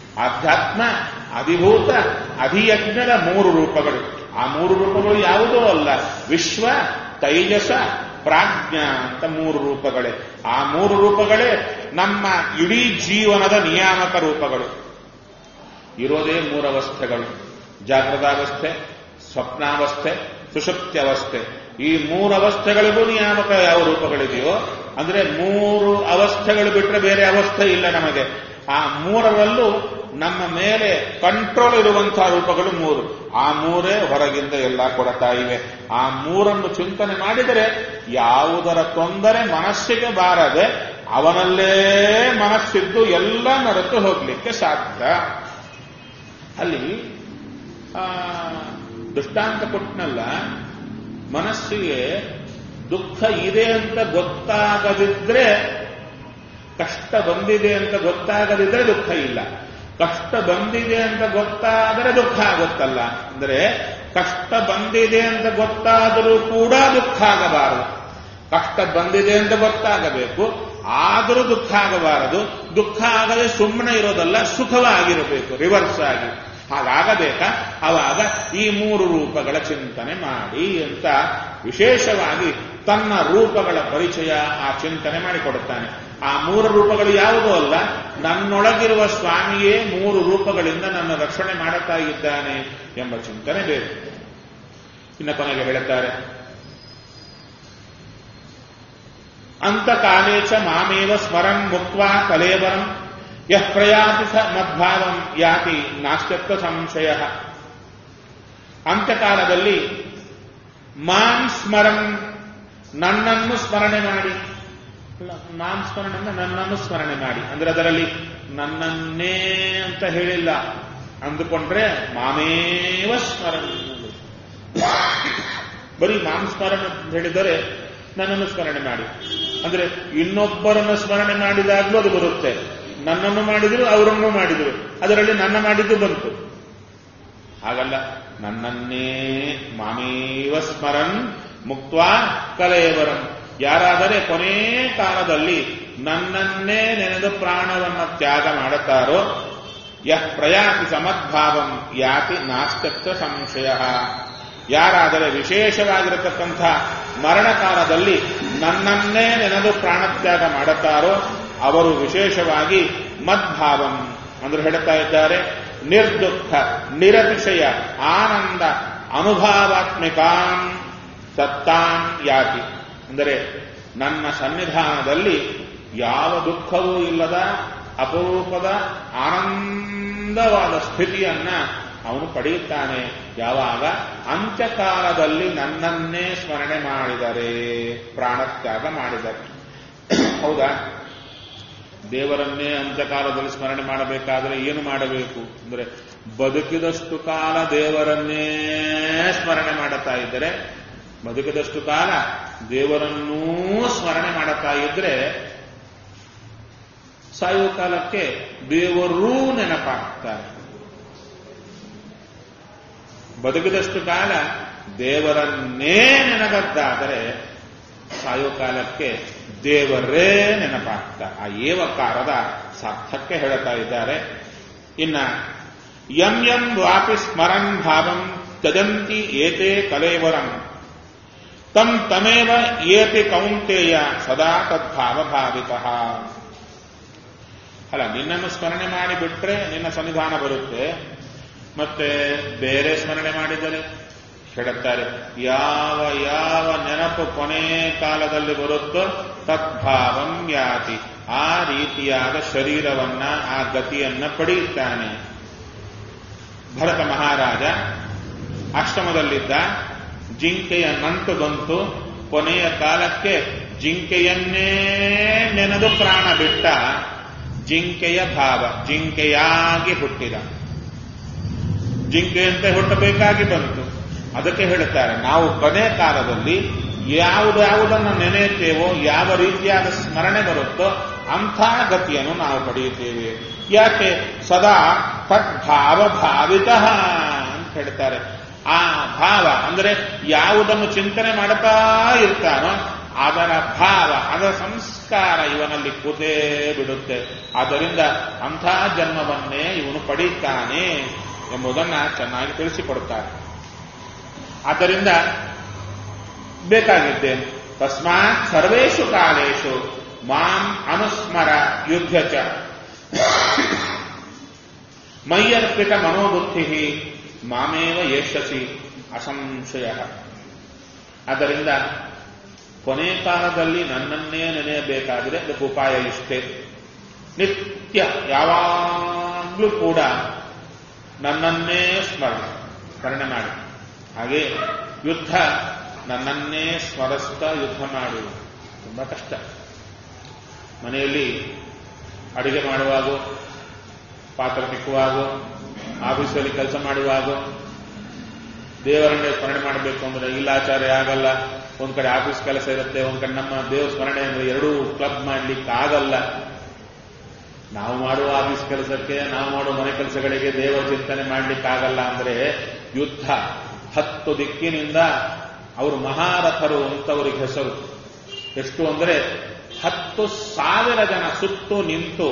ಆಧ್ಯಾತ್ಮ ಅಧಿಭೂತ ಅಧಿಯಜ್ಞದ ಮೂರು ರೂಪಗಳು ಆ ಮೂರು ರೂಪಗಳು ಯಾವುದೂ ಅಲ್ಲ ವಿಶ್ವ ತೈಜಸ ಪ್ರಾಜ್ಞ ಅಂತ ಮೂರು ರೂಪಗಳೇ ಆ ಮೂರು ರೂಪಗಳೇ ನಮ್ಮ ಇಡೀ ಜೀವನದ ನಿಯಾಮಕ ರೂಪಗಳು ಇರೋದೇ ಮೂರವಸ್ಥೆಗಳು ಜಾಗೃತಾವಸ್ಥೆ ಸ್ವಪ್ನಾವಸ್ಥೆ ಸುಷುಪ್ತ್ಯವಸ್ಥೆ ಈ ಮೂರು ಅವಸ್ಥೆಗಳಿಗೂ ನಿಯಾಮಕ ಯಾವ ರೂಪಗಳಿದೆಯೋ ಅಂದ್ರೆ ಮೂರು ಅವಸ್ಥೆಗಳು ಬಿಟ್ಟರೆ ಬೇರೆ ಅವಸ್ಥೆ ಇಲ್ಲ ನಮಗೆ ಆ ಮೂರರಲ್ಲೂ ನಮ್ಮ ಮೇಲೆ ಕಂಟ್ರೋಲ್ ಇರುವಂತಹ ರೂಪಗಳು ಮೂರು ಆ ಮೂರೇ ಹೊರಗಿಂದ ಎಲ್ಲ ಕೊಡ್ತಾ ಇವೆ ಆ ಮೂರನ್ನು ಚಿಂತನೆ ಮಾಡಿದರೆ ಯಾವುದರ ತೊಂದರೆ ಮನಸ್ಸಿಗೆ ಬಾರದೆ ಅವನಲ್ಲೇ ಮನಸ್ಸಿದ್ದು ಎಲ್ಲ ಮರೆತು ಹೋಗ್ಲಿಕ್ಕೆ ಸಾಧ್ಯ ಅಲ್ಲಿ ಆ, ದೃಷ್ಟಾಂತ ಕೊಟ್ಟನಲ್ಲ ಮನಸ್ಸಿಗೆ ದುಃಖ ಇದೆ ಅಂತ ಗೊತ್ತಾಗದಿದ್ರೆ ಕಷ್ಟ ಬಂದಿದೆ ಅಂತ ಗೊತ್ತಾಗದಿದ್ರೆ ದುಃಖ ಇಲ್ಲ ಕಷ್ಟ ಬಂದಿದೆ ಅಂತ ಗೊತ್ತಾದರೆ ದುಃಖ ಆಗುತ್ತಲ್ಲ ಅಂದ್ರೆ ಕಷ್ಟ ಬಂದಿದೆ ಅಂತ ಗೊತ್ತಾದರೂ ಕೂಡ ದುಃಖ ಆಗಬಾರದು ಕಷ್ಟ ಬಂದಿದೆ ಅಂತ ಗೊತ್ತಾಗಬೇಕು ಆದರೂ ದುಃಖ ಆಗಬಾರದು ದುಃಖ ಆಗದೆ ಸುಮ್ಮನೆ ಇರೋದಲ್ಲ ಸುಖವಾಗಿರಬೇಕು ರಿವರ್ಸ್ ಆಗಿ ಹಾಗಾಗಬೇಕಾ ಅವಾಗ ಈ ಮೂರು ರೂಪಗಳ ಚಿಂತನೆ ಮಾಡಿ ಅಂತ ವಿಶೇಷವಾಗಿ ತನ್ನ ರೂಪಗಳ ಪರಿಚಯ ಆ ಚಿಂತನೆ ಮಾಡಿಕೊಡುತ್ತಾನೆ ಆ ಮೂರು ರೂಪಗಳು ಯಾವುದೂ ಅಲ್ಲ ನನ್ನೊಳಗಿರುವ ಸ್ವಾಮಿಯೇ ಮೂರು ರೂಪಗಳಿಂದ ನನ್ನ ರಕ್ಷಣೆ ಮಾಡುತ್ತಾ ಇದ್ದಾನೆ ಎಂಬ ಚಿಂತನೆ ಬೇಕು ಇನ್ನು ಕೊನೆಗೆ ಹೇಳುತ್ತಾರೆ ಅಂತಕಾಲೇ ಚ ಮಾಮೇವ ಸ್ಮರನ್ ಮುಕ್ತ ಕಲೇವರಂ ಯಃ ಪ್ರಯಾತಿ ಸ ಮದ್ಭಾವಂ ಯಾತಿ ನಾಸ್ತ್ಯತ್ವ ಸಂಶಯ ಅಂತ್ಯಕಾಲದಲ್ಲಿ ಮಾಂ ಸ್ಮರನ್ ನನ್ನನ್ನು ಸ್ಮರಣೆ ಮಾಡಿ ಅಲ್ಲ, ಮಾಂ ಸ್ಮರಣೆ ಅಂದ್ರೆ ನನ್ನನ್ನು ಸ್ಮರಣೆ ಮಾಡಿ ಅಂದ್ರೆ ಅದರಲ್ಲಿ ನನ್ನನ್ನೇ ಅಂತ ಹೇಳಿಲ್ಲ ಅಂದುಕೊಂಡ್ರೆ ಮಾಮೇವ ಸ್ಮರಣೆ ಬರೀ ಮಾಂ ಸ್ಮರಣೆ ಅಂತ ಹೇಳಿದರೆ ನನ್ನನ್ನು ಸ್ಮರಣೆ ಮಾಡಿ ಅಂದ್ರೆ ಇನ್ನೊಬ್ಬರನ್ನು ಸ್ಮರಣೆ ಮಾಡಿದಾಗಲೂ ಅದು ಬರುತ್ತೆ ನನ್ನನ್ನು ಮಾಡಿದ್ರು ಅವರನ್ನು ಮಾಡಿದ್ರು ಅದರಲ್ಲಿ ನನ್ನ ಮಾಡಿದ್ದು ಬಂತು ಹಾಗಲ್ಲ ನನ್ನನ್ನೇ ಮಾಮೇವ ಸ್ಮರನ್ ಮುಕ್ತ ಕಲೆಯವರಂ ಯಾರಾದರೆ ಕೊನೇ ಕಾಲದಲ್ಲಿ ನನ್ನನ್ನೇ ನೆನೆದು ಪ್ರಾಣವನ್ನು ತ್ಯಾಗ ಮಾಡುತ್ತಾರೋ ಯಃ ಪ್ರಯಾತಿ ಸಮದ್ಭಾವಂ ಯಾತಿ ನಾಸ್ತ್ಯತ್ವ ಸಂಶಯ ಯಾರಾದರೆ ವಿಶೇಷವಾಗಿರತಕ್ಕಂಥ ಮರಣಕಾಲದಲ್ಲಿ ನನ್ನನ್ನೇ ನೆನೆದು ಪ್ರಾಣತ್ಯಾಗ ಮಾಡುತ್ತಾರೋ ಅವರು ವಿಶೇಷವಾಗಿ ಮದ್ಭಾವಂ ಅಂದ್ರೆ ಹೇಳ್ತಾ ಇದ್ದಾರೆ ನಿರ್ದುಃಖ ನಿರತಿಶಯ ಆನಂದ ಅನುಭಾವಾತ್ಮಿಕಾಂ ಸತ್ತಾಂ ಯಾತಿ ಅಂದರೆ ನನ್ನ ಸನ್ನಿಧಾನದಲ್ಲಿ ಯಾವ ದುಃಖವೂ ಇಲ್ಲದ ಅಪರೂಪದ ಆನಂದವಾದ ಸ್ಥಿತಿಯನ್ನ ಅವನು ಪಡೆಯುತ್ತಾನೆ ಯಾವಾಗ ಅಂತ್ಯಕಾಲದಲ್ಲಿ ನನ್ನನ್ನೇ ಸ್ಮರಣೆ ಮಾಡಿದರೆ ಪ್ರಾಣತ್ಯಾಗ ಮಾಡಿದರೆ ಹೌದಾ ದೇವರನ್ನೇ ಅಂತ್ಯಕಾಲದಲ್ಲಿ ಸ್ಮರಣೆ ಮಾಡಬೇಕಾದ್ರೆ ಏನು ಮಾಡಬೇಕು ಅಂದ್ರೆ ಬದುಕಿದಷ್ಟು ಕಾಲ ದೇವರನ್ನೇ ಸ್ಮರಣೆ ಮಾಡುತ್ತಾ ಇದ್ದರೆ ಬದುಕಿದಷ್ಟು ಕಾಲ ದೇವರನ್ನೂ ಸ್ಮರಣೆ ಮಾಡುತ್ತಾ ಇದ್ರೆ ಸಾಯುವ ಕಾಲಕ್ಕೆ ದೇವರೂ ನೆನಪಾಗ್ತಾರೆ ಬದುಕಿದಷ್ಟು ಕಾಲ ದೇವರನ್ನೇ ನೆನಗದ್ದಾದರೆ ಸಾಯೋ ಕಾಲಕ್ಕೆ ದೇವರೇ ನೆನಪಾಗ್ತಾರೆ ಆ ಏವಕಾರದ ಸಾರ್ಥಕ್ಕೆ ಹೇಳುತ್ತಾ ಇದ್ದಾರೆ ಇನ್ನ ಯಂ ಯಂ ವಾಪಿ ಸ್ಮರನ್ ಭಾವಂ ತ್ಯಜಂತಿ ಏತೆ ಕಲೇವರಂ ತಂ ತಮೇವ ಏತಿ ಕೌಂತೆಯ ಸದಾ ತದ್ಭಾವ ಭಾವಿತ ಅಲ್ಲ ನಿನ್ನನ್ನು ಸ್ಮರಣೆ ಮಾಡಿಬಿಟ್ರೆ ನಿನ್ನ ಸನ್ನಿಧಾನ ಬರುತ್ತೆ ಮತ್ತೆ ಬೇರೆ ಸ್ಮರಣೆ ಮಾಡಿದರೆ ಹೇಳುತ್ತಾರೆ ಯಾವ ಯಾವ ನೆನಪು ಕೊನೆ ಕಾಲದಲ್ಲಿ ಬರುತ್ತೋ ತದ್ಭಾವಂ ಯಾತಿ ಆ ರೀತಿಯಾದ ಶರೀರವನ್ನ ಆ ಗತಿಯನ್ನ ಪಡೆಯುತ್ತಾನೆ ಭರತ ಮಹಾರಾಜ ಆಶ್ರಮದಲ್ಲಿದ್ದ ಜಿಂಕೆಯ ನಂಟು ಬಂತು ಕೊನೆಯ ಕಾಲಕ್ಕೆ ಜಿಂಕೆಯನ್ನೇ ನೆನೆದು ಪ್ರಾಣ ಬಿಟ್ಟ ಜಿಂಕೆಯ ಭಾವ ಜಿಂಕೆಯಾಗಿ ಹುಟ್ಟಿದ ಜಿಂಕೆಯಂತೆ ಹುಟ್ಟಬೇಕಾಗಿ ಬಂತು ಅದಕ್ಕೆ ಹೇಳುತ್ತಾರೆ ನಾವು ಕೊನೆ ಕಾಲದಲ್ಲಿ ಯಾವುದು ಯಾವುದನ್ನು ನೆನೆಯುತ್ತೇವೋ ಯಾವ ರೀತಿಯಾದ ಸ್ಮರಣೆ ಬರುತ್ತೋ ಅಂಥ ಗತಿಯನ್ನು ನಾವು ಪಡೆಯುತ್ತೇವೆ ಯಾಕೆ ಸದಾ ತದ್ಭಾವ ಭಾವಿತ ಅಂತ ಹೇಳ್ತಾರೆ ಆ ಭಾವ ಅಂದರೆ ಯಾವುದನ್ನು ಚಿಂತನೆ ಮಾಡುತ್ತಾ ಇರ್ತಾನೋ ಅದರ ಭಾವ ಅದರ ಸಂಸ್ಕಾರ ಇವನಲ್ಲಿ ಕೂತೇ ಬಿಡುತ್ತೆ ಆದ್ದರಿಂದ ಅಂಥ ಜನ್ಮವನ್ನೇ ಇವನು ಪಡೀತಾನೆ ಎಂಬುದನ್ನ ಚೆನ್ನಾಗಿ ತಿಳಿಸಿಕೊಡುತ್ತಾರೆ ಆದ್ದರಿಂದ ಬೇಕಾಗಿದ್ದೇನೆ ತಸ್ಮಾತ್ ಸರ್ವೇಷು ಕಾಲೇಶು ಮಾಂ ಅನುಸ್ಮರ ಯುದ್ಧ ಚ ಮಯ್ಯರ್ಪಿತ ಮನೋಬುದ್ಧಿ ಮಾಮೇವ ಯಶಸಿ ಅಸಂಶಯ ಆದ್ದರಿಂದ ಕೊನೆ ಕಾಲದಲ್ಲಿ ನನ್ನನ್ನೇ ನೆನೆಯಬೇಕಾದರೆ ಅದಕ್ಕೆ ಉಪಾಯ ಇಷ್ಟೇ ನಿತ್ಯ ಯಾವಾಗಲೂ ಕೂಡ ನನ್ನನ್ನೇ ಸ್ಮರಣೆ ಸ್ಮರಣೆ ಮಾಡಿ ಹಾಗೆ ಯುದ್ಧ ನನ್ನನ್ನೇ ಸ್ಮರಿಸ್ತಾ ಯುದ್ಧ ಮಾಡು ತುಂಬಾ ಕಷ್ಟ ಮನೆಯಲ್ಲಿ ಅಡಿಗೆ ಮಾಡುವಾಗ ಪಾತ್ರ ತಿಕ್ಕುವಾಗ ಆಫೀಸಲ್ಲಿ ಕೆಲಸ ಮಾಡುವಾಗ ದೇವರನ್ನೇ ಸ್ಮರಣೆ ಮಾಡಬೇಕು ಅಂದ್ರೆ ಇಲ್ಲಾಚಾರ್ಯ ಆಗಲ್ಲ ಒಂದ್ ಕಡೆ ಆಫೀಸ್ ಕೆಲಸ ಇರುತ್ತೆ ಒಂದ್ ಕಡೆ ನಮ್ಮ ದೇವ ಸ್ಮರಣೆ ಅಂದ್ರೆ ಎರಡೂ ಕ್ಲಬ್ ಮಾಡ್ಲಿಕ್ಕೆ ಆಗಲ್ಲ ನಾವು ಮಾಡುವ ಆಫೀಸ್ ಕೆಲಸಕ್ಕೆ ನಾವು ಮಾಡುವ ಮನೆ ಕೆಲಸಗಳಿಗೆ ದೇವರ ಚಿಂತನೆ ಮಾಡ್ಲಿಕ್ಕಾಗಲ್ಲ ಅಂದ್ರೆ ಯುದ್ಧ ಹತ್ತು ದಿಕ್ಕಿನಿಂದ ಅವರು ಮಹಾರಥರು ಅಂತವರಿಗೆ ಹೆಸರು ಎಷ್ಟು ಅಂದ್ರೆ ಹತ್ತು ಸಾವಿರ ಜನ ಸುತ್ತು ನಿಂತು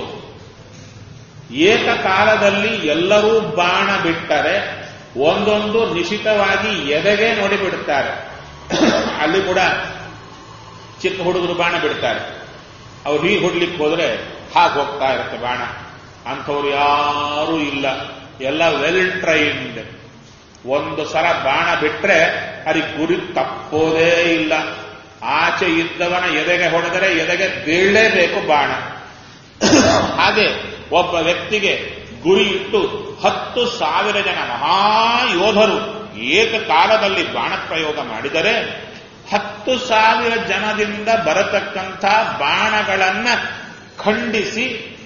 ಏಕಕಾಲದಲ್ಲಿ ಎಲ್ಲರೂ ಬಾಣ ಬಿಟ್ಟರೆ ಒಂದೊಂದು ನಿಶಿತವಾಗಿ ಎದೆಗೆ ನೋಡಿ ಬಿಡುತ್ತಾರೆ ಅಲ್ಲಿ ಕೂಡ ಚಿಕ್ಕ ಹುಡುಗರು ಬಾಣ ಬಿಡ್ತಾರೆ ಅವ್ರು ಹೀಗೆ ಹೊಡ್ಲಿಕ್ಕೆ ಹೋದ್ರೆ ಹಾಗೆ ಹೋಗ್ತಾ ಇರುತ್ತೆ ಬಾಣ ಅಂಥವ್ರು ಯಾರೂ ಇಲ್ಲ ಎಲ್ಲ ವೆಲ್ ಟ್ರೈನ್ಡ್ ಒಂದು ಸಲ ಬಾಣ ಬಿಟ್ರೆ ಅದಕ್ಕೆ ಗುರಿ ತಪ್ಪೋದೇ ಇಲ್ಲ ಆಚೆ ಇದ್ದವನ ಎದೆಗೆ ಹೊಡೆದರೆ ಎದೆಗೆ ಬೀಳಲೇಬೇಕು ಬಾಣ ಹಾಗೆ ಒಬ್ಬ ವ್ಯಕ್ತಿಗೆ ಗುರಿ ಇಟ್ಟು ಹತ್ತು ಸಾವಿರ ಜನ ಮಹಾಯೋಧರು ಏಕಕಾಲದಲ್ಲಿ ಬಾಣ ಪ್ರಯೋಗ ಮಾಡಿದರೆ ಹತ್ತು ಸಾವಿರ ಜನದಿಂದ ಬರತಕ್ಕಂಥ ಬಾಣಗಳನ್ನ ಖಂಡಿಸಿ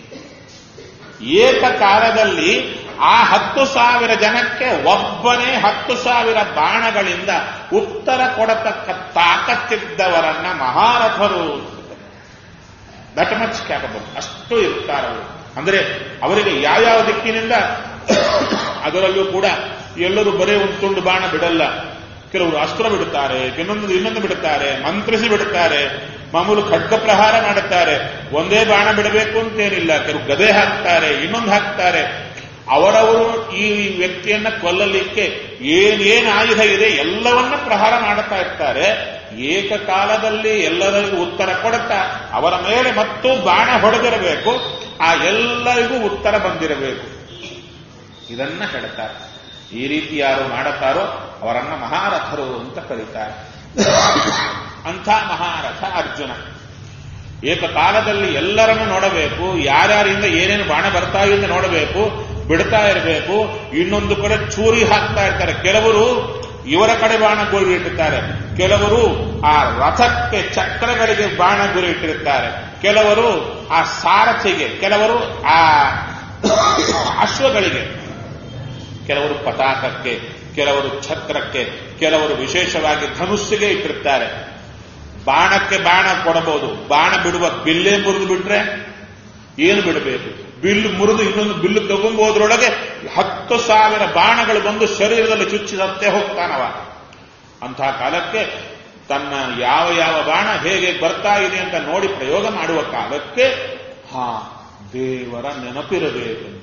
ಏಕಕಾಲದಲ್ಲಿ ಆ ಹತ್ತು ಸಾವಿರ ಜನಕ್ಕೆ ಒಬ್ಬನೇ ಹತ್ತು ಸಾವಿರ ಬಾಣಗಳಿಂದ ಉತ್ತರ ಕೊಡತಕ್ಕ ತಾಕತ್ತಿದ್ದವರನ್ನ ಮಹಾರಥರು ದಟ್ ಮಚ್ ಕ್ಯಾಪಬಲ್ ಅಷ್ಟು ಇರ್ತಾರವರು ಅಂದ್ರೆ ಅವರಿಗೆ ಯಾವ್ಯಾವ ದಿಕ್ಕಿನಿಂದ ಅದರಲ್ಲೂ ಕೂಡ ಎಲ್ಲರೂ ಬರೇ ಒಂದು ತುಂಡು ಬಾಣ ಬಿಡಲ್ಲ ಕೆಲವರು ಅಸ್ತ್ರ ಬಿಡುತ್ತಾರೆ ಇನ್ನೊಂದು ಇನ್ನೊಂದು ಬಿಡುತ್ತಾರೆ ಮಂತ್ರಿಸಿ ಬಿಡುತ್ತಾರೆ ಮಾಮೂಲು ಖಡ್ಗ ಪ್ರಹಾರ ಮಾಡುತ್ತಾರೆ ಒಂದೇ ಬಾಣ ಬಿಡಬೇಕು ಅಂತೇನಿಲ್ಲ ಕೆಲವು ಗದೆ ಹಾಕ್ತಾರೆ ಇನ್ನೊಂದು ಹಾಕ್ತಾರೆ ಅವರವರು ಈ ವ್ಯಕ್ತಿಯನ್ನ ಕೊಲ್ಲಲಿಕ್ಕೆ ಏನೇನು ಆಯುಧ ಇದೆ ಎಲ್ಲವನ್ನ ಪ್ರಹಾರ ಮಾಡುತ್ತಾ ಇರ್ತಾರೆ ಏಕಕಾಲದಲ್ಲಿ ಎಲ್ಲರಿಗೂ ಉತ್ತರ ಕೊಡುತ್ತಾ ಅವರ ಮೇಲೆ ಮತ್ತೂ ಬಾಣ ಹೊಡೆದಿರಬೇಕು ಆ ಎಲ್ಲರಿಗೂ ಉತ್ತರ ಬಂದಿರಬೇಕು ಇದನ್ನ ಹೇಳ್ತಾರೆ ಈ ರೀತಿ ಯಾರು ಮಾಡುತ್ತಾರೋ ಅವರನ್ನ ಮಹಾರಥರು ಅಂತ ಕರೀತಾರೆ ಅಂಥ ಮಹಾರಥ ಅರ್ಜುನ ಏಕಕಾಲದಲ್ಲಿ ಎಲ್ಲರನ್ನು ನೋಡಬೇಕು ಯಾರ್ಯಾರಿಂದ ಏನೇನು ಬಾಣ ಬರ್ತಾ ಇದೆ ನೋಡಬೇಕು ಬಿಡ್ತಾ ಇರಬೇಕು ಇನ್ನೊಂದು ಕಡೆ ಚೂರಿ ಹಾಕ್ತಾ ಇರ್ತಾರೆ ಕೆಲವರು ಇವರ ಕಡೆ ಬಾಣ ಗುರಿ ಇಟ್ಟಿರ್ತಾರೆ ಕೆಲವರು ಆ ರಥಕ್ಕೆ ಚಕ್ರಗಳಿಗೆ ಬಾಣ ಗುರಿ ಇಟ್ಟಿರುತ್ತಾರೆ ಕೆಲವರು ಆ ಸಾರಥಿಗೆ ಕೆಲವರು ಆ ಅಶ್ವಗಳಿಗೆ ಕೆಲವರು ಪತಾಕಕ್ಕೆ ಕೆಲವರು ಛತ್ರಕ್ಕೆ ಕೆಲವರು ವಿಶೇಷವಾಗಿ ಧನುಸ್ಸಿಗೆ ಇಟ್ಟಿರ್ತಾರೆ ಬಾಣಕ್ಕೆ ಬಾಣ ಕೊಡಬಹುದು ಬಾಣ ಬಿಡುವ ಬಿಲ್ಲೇ ಮುರಿದು ಬಿಟ್ರೆ ಏನು ಬಿಡಬೇಕು ಬಿಲ್ಲು ಮುರಿದು ಇನ್ನೊಂದು ಬಿಲ್ಲು ತಗೊಂಬೋದ್ರೊಳಗೆ ಹತ್ತು ಸಾವಿರ ಬಾಣಗಳು ಬಂದು ಶರೀರದಲ್ಲಿ ಚುಚ್ಚಿ ಸತ್ತೇ ಹೋಗ್ತಾನವ ಅಂತಹ ಕಾಲಕ್ಕೆ ತನ್ನ ಯಾವ ಯಾವ ಬಾಣ ಹೇಗೆ ಬರ್ತಾ ಇದೆ ಅಂತ ನೋಡಿ ಪ್ರಯೋಗ ಮಾಡುವ ಕಾಲಕ್ಕೆ ಹಾ ದೇವರ ನೆನಪಿರಬೇಕೆಂದು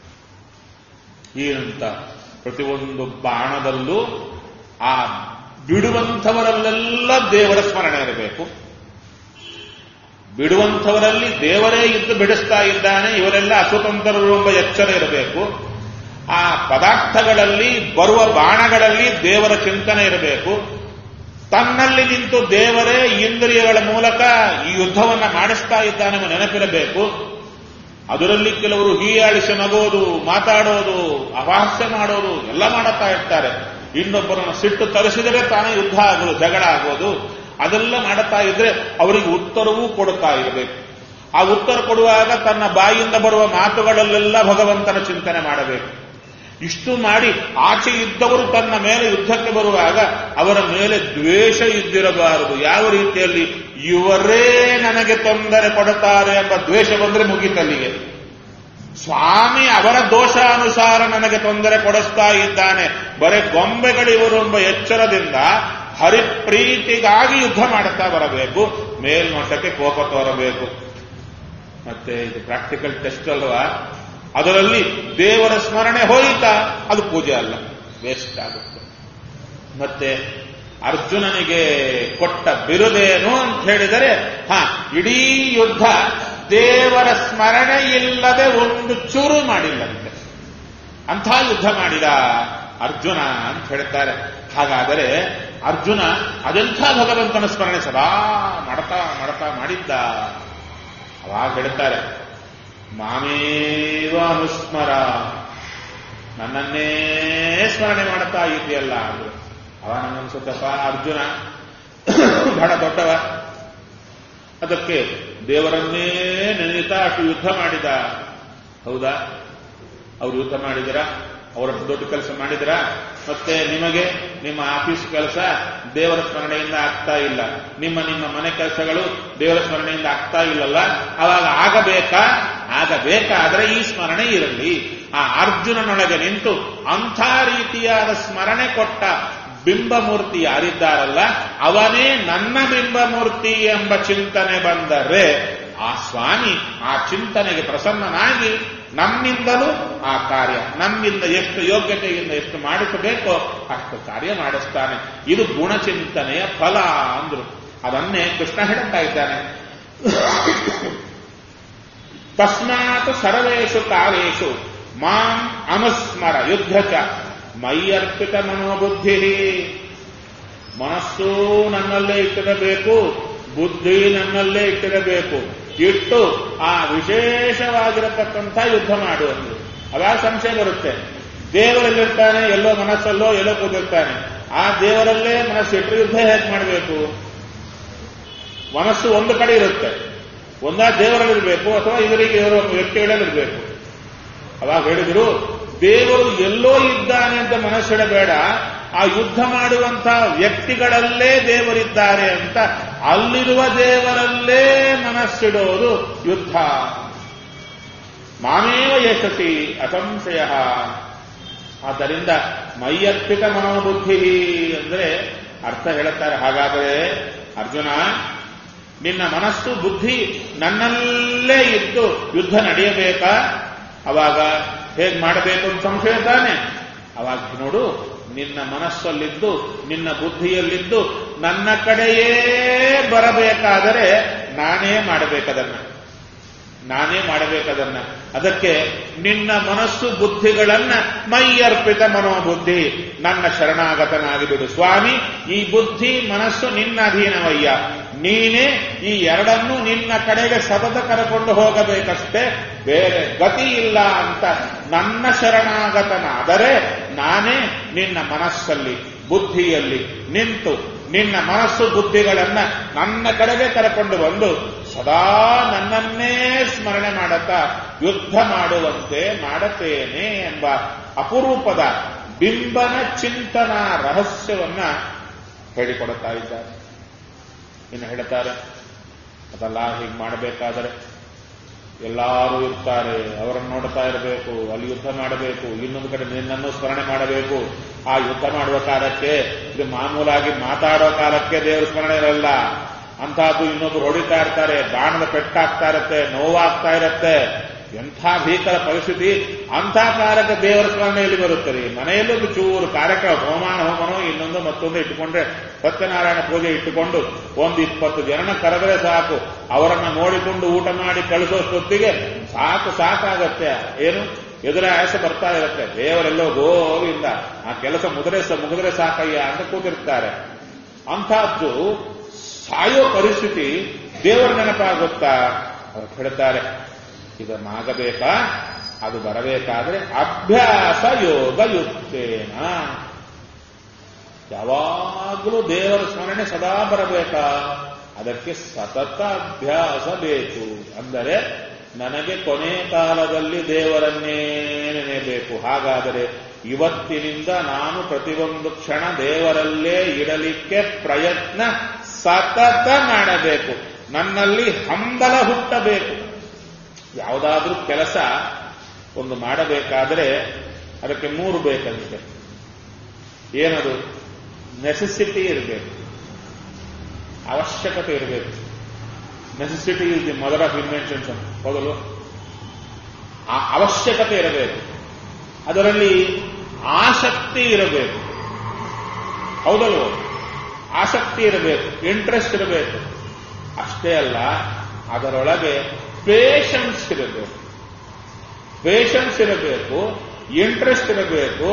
ಏನಂತ ಪ್ರತಿಯೊಂದು ಬಾಣದಲ್ಲೂ ಆ ಬಿಡುವಂಥವರಲ್ಲೆಲ್ಲ ದೇವರ ಸ್ಮರಣೆ ಇರಬೇಕು ಬಿಡುವಂಥವರಲ್ಲಿ ದೇವರೇ ಇದ್ದು ಬಿಡಿಸ್ತಾ ಇದ್ದಾನೆ ಇವರೆಲ್ಲ ಅಸ್ವತಂತ್ರರು ಎಂಬ ಎಚ್ಚರ ಇರಬೇಕು ಆ ಪದಾರ್ಥಗಳಲ್ಲಿ ಬರುವ ಬಾಣಗಳಲ್ಲಿ ದೇವರ ಚಿಂತನೆ ಇರಬೇಕು ತನ್ನಲ್ಲಿ ನಿಂತು ದೇವರೇ ಇಂದ್ರಿಯಗಳ ಮೂಲಕ ಈ ಯುದ್ಧವನ್ನ ಮಾಡಿಸ್ತಾ ಇದ್ದಾನೆ ಎಂಬ ನೆನಪಿರಬೇಕು ಅದರಲ್ಲಿ ಕೆಲವರು ಹೀಯಾಳಿಸಿ ನಗೋದು ಮಾತಾಡೋದು ಅಪಹಾಸ್ಯ ಮಾಡೋದು ಎಲ್ಲ ಮಾಡುತ್ತಾ ಇರ್ತಾರೆ ಇನ್ನೊಬ್ಬರನ್ನು ಸಿಟ್ಟು ತರಿಸಿದರೆ ತಾನೇ ಯುದ್ಧ ಆಗೋದು ಜಗಳ ಆಗೋದು ಅದೆಲ್ಲ ಮಾಡುತ್ತಾ ಇದ್ರೆ ಅವರಿಗೆ ಉತ್ತರವೂ ಕೊಡುತ್ತಾ ಇರಬೇಕು ಆ ಉತ್ತರ ಕೊಡುವಾಗ ತನ್ನ ಬಾಯಿಯಿಂದ ಬರುವ ಮಾತುಗಳಲ್ಲೆಲ್ಲ ಭಗವಂತನ ಚಿಂತನೆ ಮಾಡಬೇಕು ಇಷ್ಟು ಮಾಡಿ ಆಚೆ ಇದ್ದವರು ತನ್ನ ಮೇಲೆ ಯುದ್ಧಕ್ಕೆ ಬರುವಾಗ ಅವರ ಮೇಲೆ ದ್ವೇಷ ಇದ್ದಿರಬಾರದು ಯಾವ ರೀತಿಯಲ್ಲಿ ಇವರೇ ನನಗೆ ತೊಂದರೆ ಕೊಡುತ್ತಾರೆ ಎಂಬ ದ್ವೇಷ ಬಂದ್ರೆ ಮುಗಿತಲ್ಲಿಗೆ ಸ್ವಾಮಿ ಅವರ ದೋಷಾನುಸಾರ ನನಗೆ ತೊಂದರೆ ಕೊಡಿಸ್ತಾ ಇದ್ದಾನೆ ಬರೇ ಗೊಂಬೆಗಳಿವರು ಎಂಬ ಎಚ್ಚರದಿಂದ ಹರಿಪ್ರೀತಿಗಾಗಿ ಯುದ್ಧ ಮಾಡುತ್ತಾ ಬರಬೇಕು ಮೇಲ್ನೋಟಕ್ಕೆ ಕೋಪ ತೋರಬೇಕು ಮತ್ತೆ ಇದು ಪ್ರಾಕ್ಟಿಕಲ್ ಟೆಸ್ಟ್ ಅಲ್ವಾ ಅದರಲ್ಲಿ ದೇವರ ಸ್ಮರಣೆ ಹೋಯಿತಾ ಅದು ಪೂಜೆ ಅಲ್ಲ ವೇಸ್ಟ್ ಆಗುತ್ತೆ ಮತ್ತೆ ಅರ್ಜುನನಿಗೆ ಕೊಟ್ಟ ಬಿರುದೇನು ಅಂತ ಹೇಳಿದರೆ ಹ ಇಡೀ ಯುದ್ಧ ದೇವರ ಸ್ಮರಣೆ ಇಲ್ಲದೆ ಒಂದು ಚೂರು ಮಾಡಿಲ್ಲಂತೆ ಅಂಥ ಯುದ್ಧ ಮಾಡಿದ ಅರ್ಜುನ ಅಂತ ಹೇಳ್ತಾರೆ ಹಾಗಾದರೆ ಅರ್ಜುನ ಅದೆಂಥ ಭಗವಂತನ ಸ್ಮರಣೆ ಸದಾ ಮಾಡ್ತಾ ಮಾಡ್ತಾ ಮಾಡಿದ್ದ ಅವಾಗ ಹೇಳ್ತಾರೆ ಮಾಮೇವ ಅನುಸ್ಮರ ನನ್ನನ್ನೇ ಸ್ಮರಣೆ ಮಾಡ್ತಾ ಇದೆಯಲ್ಲ ಅಂದ್ರು ಅವ ನನಗನ್ಸುತ್ತಪ್ಪ ಅರ್ಜುನ ಬಹಳ ದೊಡ್ಡವ ಅದಕ್ಕೆ ದೇವರನ್ನೇ ನೆನೆಯುತ್ತಾ ಅಷ್ಟು ಯುದ್ಧ ಮಾಡಿದ ಹೌದಾ ಅವ್ರು ಯುದ್ಧ ಮಾಡಿದಿರ ಅವರಷ್ಟು ದೊಡ್ಡ ಕೆಲಸ ಮಾಡಿದಿರ ಮತ್ತೆ ನಿಮಗೆ ನಿಮ್ಮ ಆಫೀಸ್ ಕೆಲಸ ದೇವರ ಸ್ಮರಣೆಯಿಂದ ಆಗ್ತಾ ಇಲ್ಲ ನಿಮ್ಮ ನಿಮ್ಮ ಮನೆ ಕೆಲಸಗಳು ದೇವರ ಸ್ಮರಣೆಯಿಂದ ಆಗ್ತಾ ಇಲ್ಲಲ್ಲ ಅವಾಗ ಆಗಬೇಕಾ ಆಗಬೇಕಾದ್ರೆ ಈ ಸ್ಮರಣೆ ಇರಲಿ ಆ ಅರ್ಜುನನೊಳಗೆ ನಿಂತು ಅಂಥ ರೀತಿಯಾದ ಸ್ಮರಣೆ ಕೊಟ್ಟ ಬಿಂಬಮೂರ್ತಿ ಯಾರಿದ್ದಾರಲ್ಲ ಅವನೇ ನನ್ನ ಬಿಂಬಮೂರ್ತಿ ಎಂಬ ಚಿಂತನೆ ಬಂದರೆ ಆ ಸ್ವಾಮಿ ಆ ಚಿಂತನೆಗೆ ಪ್ರಸನ್ನನಾಗಿ ನಮ್ಮಿಂದಲೂ ಆ ಕಾರ್ಯ ನಮ್ಮಿಂದ ಎಷ್ಟು ಯೋಗ್ಯತೆಯಿಂದ ಎಷ್ಟು ಮಾಡಿಸಬೇಕೋ ಅಷ್ಟು ಕಾರ್ಯ ಮಾಡಿಸ್ತಾನೆ ಇದು ಗುಣಚಿಂತನೆಯ ಫಲ ಅಂದ್ರು ಅದನ್ನೇ ಕೃಷ್ಣ ಹೇಳುತ್ತಾ ಇದ್ದಾನೆ ತಸ್ಮಾತ್ ಸರ್ವೇಷು ಕಾಲೇಶು ಮಾಂ ಅನುಸ್ಮರ ಯುದ್ಧ ಚ ಮೈಯರ್ಪಿತ ಮನೋಬುದ್ಧಿ ಮನಸ್ಸು ನನ್ನಲ್ಲೇ ಇಟ್ಟಿರಬೇಕು ಬುದ್ಧಿ ನನ್ನಲ್ಲೇ ಇಟ್ಟಿರಬೇಕು ಇಟ್ಟು ಆ ವಿಶೇಷವಾಗಿರತಕ್ಕಂಥ ಯುದ್ಧ ಮಾಡುವಂದು ಅವಾಗ ಸಂಶಯ ಬರುತ್ತೆ ದೇವರಲ್ಲಿರ್ತಾನೆ ಎಲ್ಲೋ ಮನಸ್ಸಲ್ಲೋ ಎಲ್ಲೋ ಕೂತಿರ್ತಾನೆ ಆ ದೇವರಲ್ಲೇ ಮನಸ್ಸು ಇಟ್ಟರೆ ಯುದ್ಧ ಹೇಗೆ ಮಾಡಬೇಕು ಮನಸ್ಸು ಒಂದು ಕಡೆ ಇರುತ್ತೆ ಒಂದ ದೇವರಲ್ಲಿರಬೇಕು ಅಥವಾ ಇವರಿಗೆ ಇವರು ವ್ಯಕ್ತಿಗಳಲ್ಲಿರಬೇಕು ಅವಾಗ ಹೇಳಿದ್ರು ದೇವರು ಎಲ್ಲೋ ಇದ್ದಾನೆ ಅಂತ ಮನಸ್ಸಿಡಬೇಡ ಆ ಯುದ್ಧ ಮಾಡುವಂತಹ ವ್ಯಕ್ತಿಗಳಲ್ಲೇ ದೇವರಿದ್ದಾರೆ ಅಂತ ಅಲ್ಲಿರುವ ದೇವರಲ್ಲೇ ಮನಸ್ಸಿಡೋದು ಯುದ್ಧ ಮಾಮೇವ ಯಶಸಿ ಅಸಂಶಯ ಆದ್ದರಿಂದ ಮೈಯರ್ಪಿತ ಮನೋಬುದ್ಧಿ ಅಂದ್ರೆ ಅರ್ಥ ಹೇಳುತ್ತಾರೆ ಹಾಗಾದರೆ ಅರ್ಜುನ ನಿನ್ನ ಮನಸ್ಸು ಬುದ್ಧಿ ನನ್ನಲ್ಲೇ ಇದ್ದು ಯುದ್ಧ ನಡೆಯಬೇಕಾ ಅವಾಗ ಹೇಗೆ ಮಾಡಬೇಕು ಅಂತ ಸಂಶಯ ತಾನೆ ಅವಾಗ ನೋಡು ನಿನ್ನ ಮನಸ್ಸಲ್ಲಿದ್ದು ನಿನ್ನ ಬುದ್ಧಿಯಲ್ಲಿದ್ದು ನನ್ನ ಕಡೆಯೇ ಬರಬೇಕಾದರೆ ನಾನೇ ಮಾಡಬೇಕದನ್ನ ನಾನೇ ಮಾಡಬೇಕದನ್ನ ಅದಕ್ಕೆ ನಿನ್ನ ಮನಸ್ಸು ಬುದ್ಧಿಗಳನ್ನ ಮೈಯರ್ಪಿತ ಮನೋಬುದ್ಧಿ ನನ್ನ ಶರಣಾಗತನಾಗಿ ಬಿಡು ಸ್ವಾಮಿ ಈ ಬುದ್ಧಿ ಮನಸ್ಸು ನಿನ್ನ ಅಧೀನವಯ್ಯ ನೀನೇ ಈ ಎರಡನ್ನೂ ನಿನ್ನ ಕಡೆಗೆ ಸತತ ಕರೆಕೊಂಡು ಹೋಗಬೇಕಷ್ಟೇ ಬೇರೆ ಗತಿ ಇಲ್ಲ ಅಂತ ನನ್ನ ಶರಣಾಗತನಾದರೆ ನಾನೇ ನಿನ್ನ ಮನಸ್ಸಲ್ಲಿ ಬುದ್ಧಿಯಲ್ಲಿ ನಿಂತು ನಿನ್ನ ಮನಸ್ಸು ಬುದ್ಧಿಗಳನ್ನ ನನ್ನ ಕಡೆಗೆ ಕರೆಕೊಂಡು ಬಂದು ಸದಾ ನನ್ನನ್ನೇ ಸ್ಮರಣೆ ಮಾಡುತ್ತಾ ಯುದ್ಧ ಮಾಡುವಂತೆ ಮಾಡುತ್ತೇನೆ ಎಂಬ ಅಪರೂಪದ ಬಿಂಬನ ಚಿಂತನ ರಹಸ್ಯವನ್ನ ಹೇಳಿಕೊಡುತ್ತಾ ಇದ್ದಾರೆ ಇನ್ನು ಹೇಳ್ತಾರೆ ಅದೆಲ್ಲ ಹೀಗೆ ಮಾಡಬೇಕಾದರೆ ಎಲ್ಲರೂ ಇರ್ತಾರೆ ಅವರನ್ನು ನೋಡ್ತಾ ಇರಬೇಕು ಅಲ್ಲಿ ಯುದ್ಧ ಮಾಡಬೇಕು ಇನ್ನೊಂದು ಕಡೆ ನಿನ್ನನ್ನು ಸ್ಮರಣೆ ಮಾಡಬೇಕು ಆ ಯುದ್ಧ ಮಾಡುವ ಕಾಲಕ್ಕೆ ಇದು ಮಾಮೂಲಾಗಿ ಮಾತಾಡೋ ಕಾಲಕ್ಕೆ ದೇವರ ಸ್ಮರಣೆ ಇರಲ್ಲ ಅಂತಹದ್ದು ಇನ್ನೊಬ್ರು ಹೊಡಿತಾ ಇರ್ತಾರೆ ಬಾಣದ ಪೆಟ್ಟಾಗ್ತಾ ಇರುತ್ತೆ ನೋವಾಗ್ತಾ ಇರುತ್ತೆ ಎಂಥ ಭೀಕರ ಪರಿಸ್ಥಿತಿ ಅಂಥ ಕಾಲಕ್ಕೆ ದೇವರ ಸ್ಮರಣೆಯಲ್ಲಿ ಬರುತ್ತೆ ರೀ ಮನೆಯಲ್ಲೂ ಒಂದು ಚೂರು ಕಾರ್ಯಕ್ರಮ ಹೋಮಾನ ಹೋಮನೋ ಇನ್ನೊಂದು ಮತ್ತೊಂದು ಇಟ್ಟುಕೊಂಡ್ರೆ ಸತ್ಯನಾರಾಯಣ ಪೂಜೆ ಇಟ್ಟುಕೊಂಡು ಒಂದು ಇಪ್ಪತ್ತು ಜನನ ಕರೆದರೆ ಸಾಕು ಅವರನ್ನ ನೋಡಿಕೊಂಡು ಊಟ ಮಾಡಿ ಕಳಿಸೋಷ್ಟೊತ್ತಿಗೆ ಸಾಕು ಸಾಕಾಗತ್ತೆ ಏನು ಎದುರ ಆಯಸ ಬರ್ತಾ ಇರುತ್ತೆ ದೇವರೆಲ್ಲೋ ಗೋವಿಂದ ಆ ಕೆಲಸ ಮುದ್ರೆ ಮುಗಿದ್ರೆ ಸಾಕಯ್ಯ ಅಂತ ಕೂತಿರ್ತಾರೆ ಅಂಥದ್ದು ಸಾಯೋ ಪರಿಸ್ಥಿತಿ ದೇವರ ನೆನಪಾಗುತ್ತಾ ಅವ್ರು ಹೇಳ್ತಾರೆ ಇದನ್ನಾಗಬೇಕಾ ಅದು ಬರಬೇಕಾದ್ರೆ ಅಭ್ಯಾಸ ಯೋಗ ಯುಕ್ತೇನ ಯಾವಾಗಲೂ ದೇವರ ಸ್ಮರಣೆ ಸದಾ ಬರಬೇಕಾ ಅದಕ್ಕೆ ಸತತ ಅಭ್ಯಾಸ ಬೇಕು ಅಂದರೆ ನನಗೆ ಕೊನೆ ಕಾಲದಲ್ಲಿ ದೇವರನ್ನೇ ನೆನೆಯಬೇಕು ಹಾಗಾದರೆ ಇವತ್ತಿನಿಂದ ನಾನು ಪ್ರತಿಯೊಂದು ಕ್ಷಣ ದೇವರಲ್ಲೇ ಇಡಲಿಕ್ಕೆ ಪ್ರಯತ್ನ ಸತತ ಮಾಡಬೇಕು ನನ್ನಲ್ಲಿ ಹಂಬಲ ಹುಟ್ಟಬೇಕು ಯಾವುದಾದ್ರೂ ಕೆಲಸ ಒಂದು ಮಾಡಬೇಕಾದ್ರೆ ಅದಕ್ಕೆ ಮೂರು ಬೇಕಂತೆ ಏನದು ನೆಸೆಸಿಟಿ ಇರಬೇಕು ಅವಶ್ಯಕತೆ ಇರಬೇಕು necessity is the mother of inventions ಹೌದಲ್ವ ಆ ಅವಶ್ಯಕತೆ ಇರಬೇಕು ಅದರಲ್ಲಿ ಆಸಕ್ತಿ ಇರಬೇಕು ಹೌದಲ್ವೋ ಆಸಕ್ತಿ ಇರಬೇಕು ಇಂಟ್ರೆಸ್ಟ್ ಇರಬೇಕು ಅಷ್ಟೇ ಅಲ್ಲ ಅದರೊಳಗೆ ಪೇಷನ್ಸ್ ಇರಬೇಕು ಪೇಷನ್ಸ್ ಇರಬೇಕು ಇಂಟ್ರೆಸ್ಟ್ ಇರಬೇಕು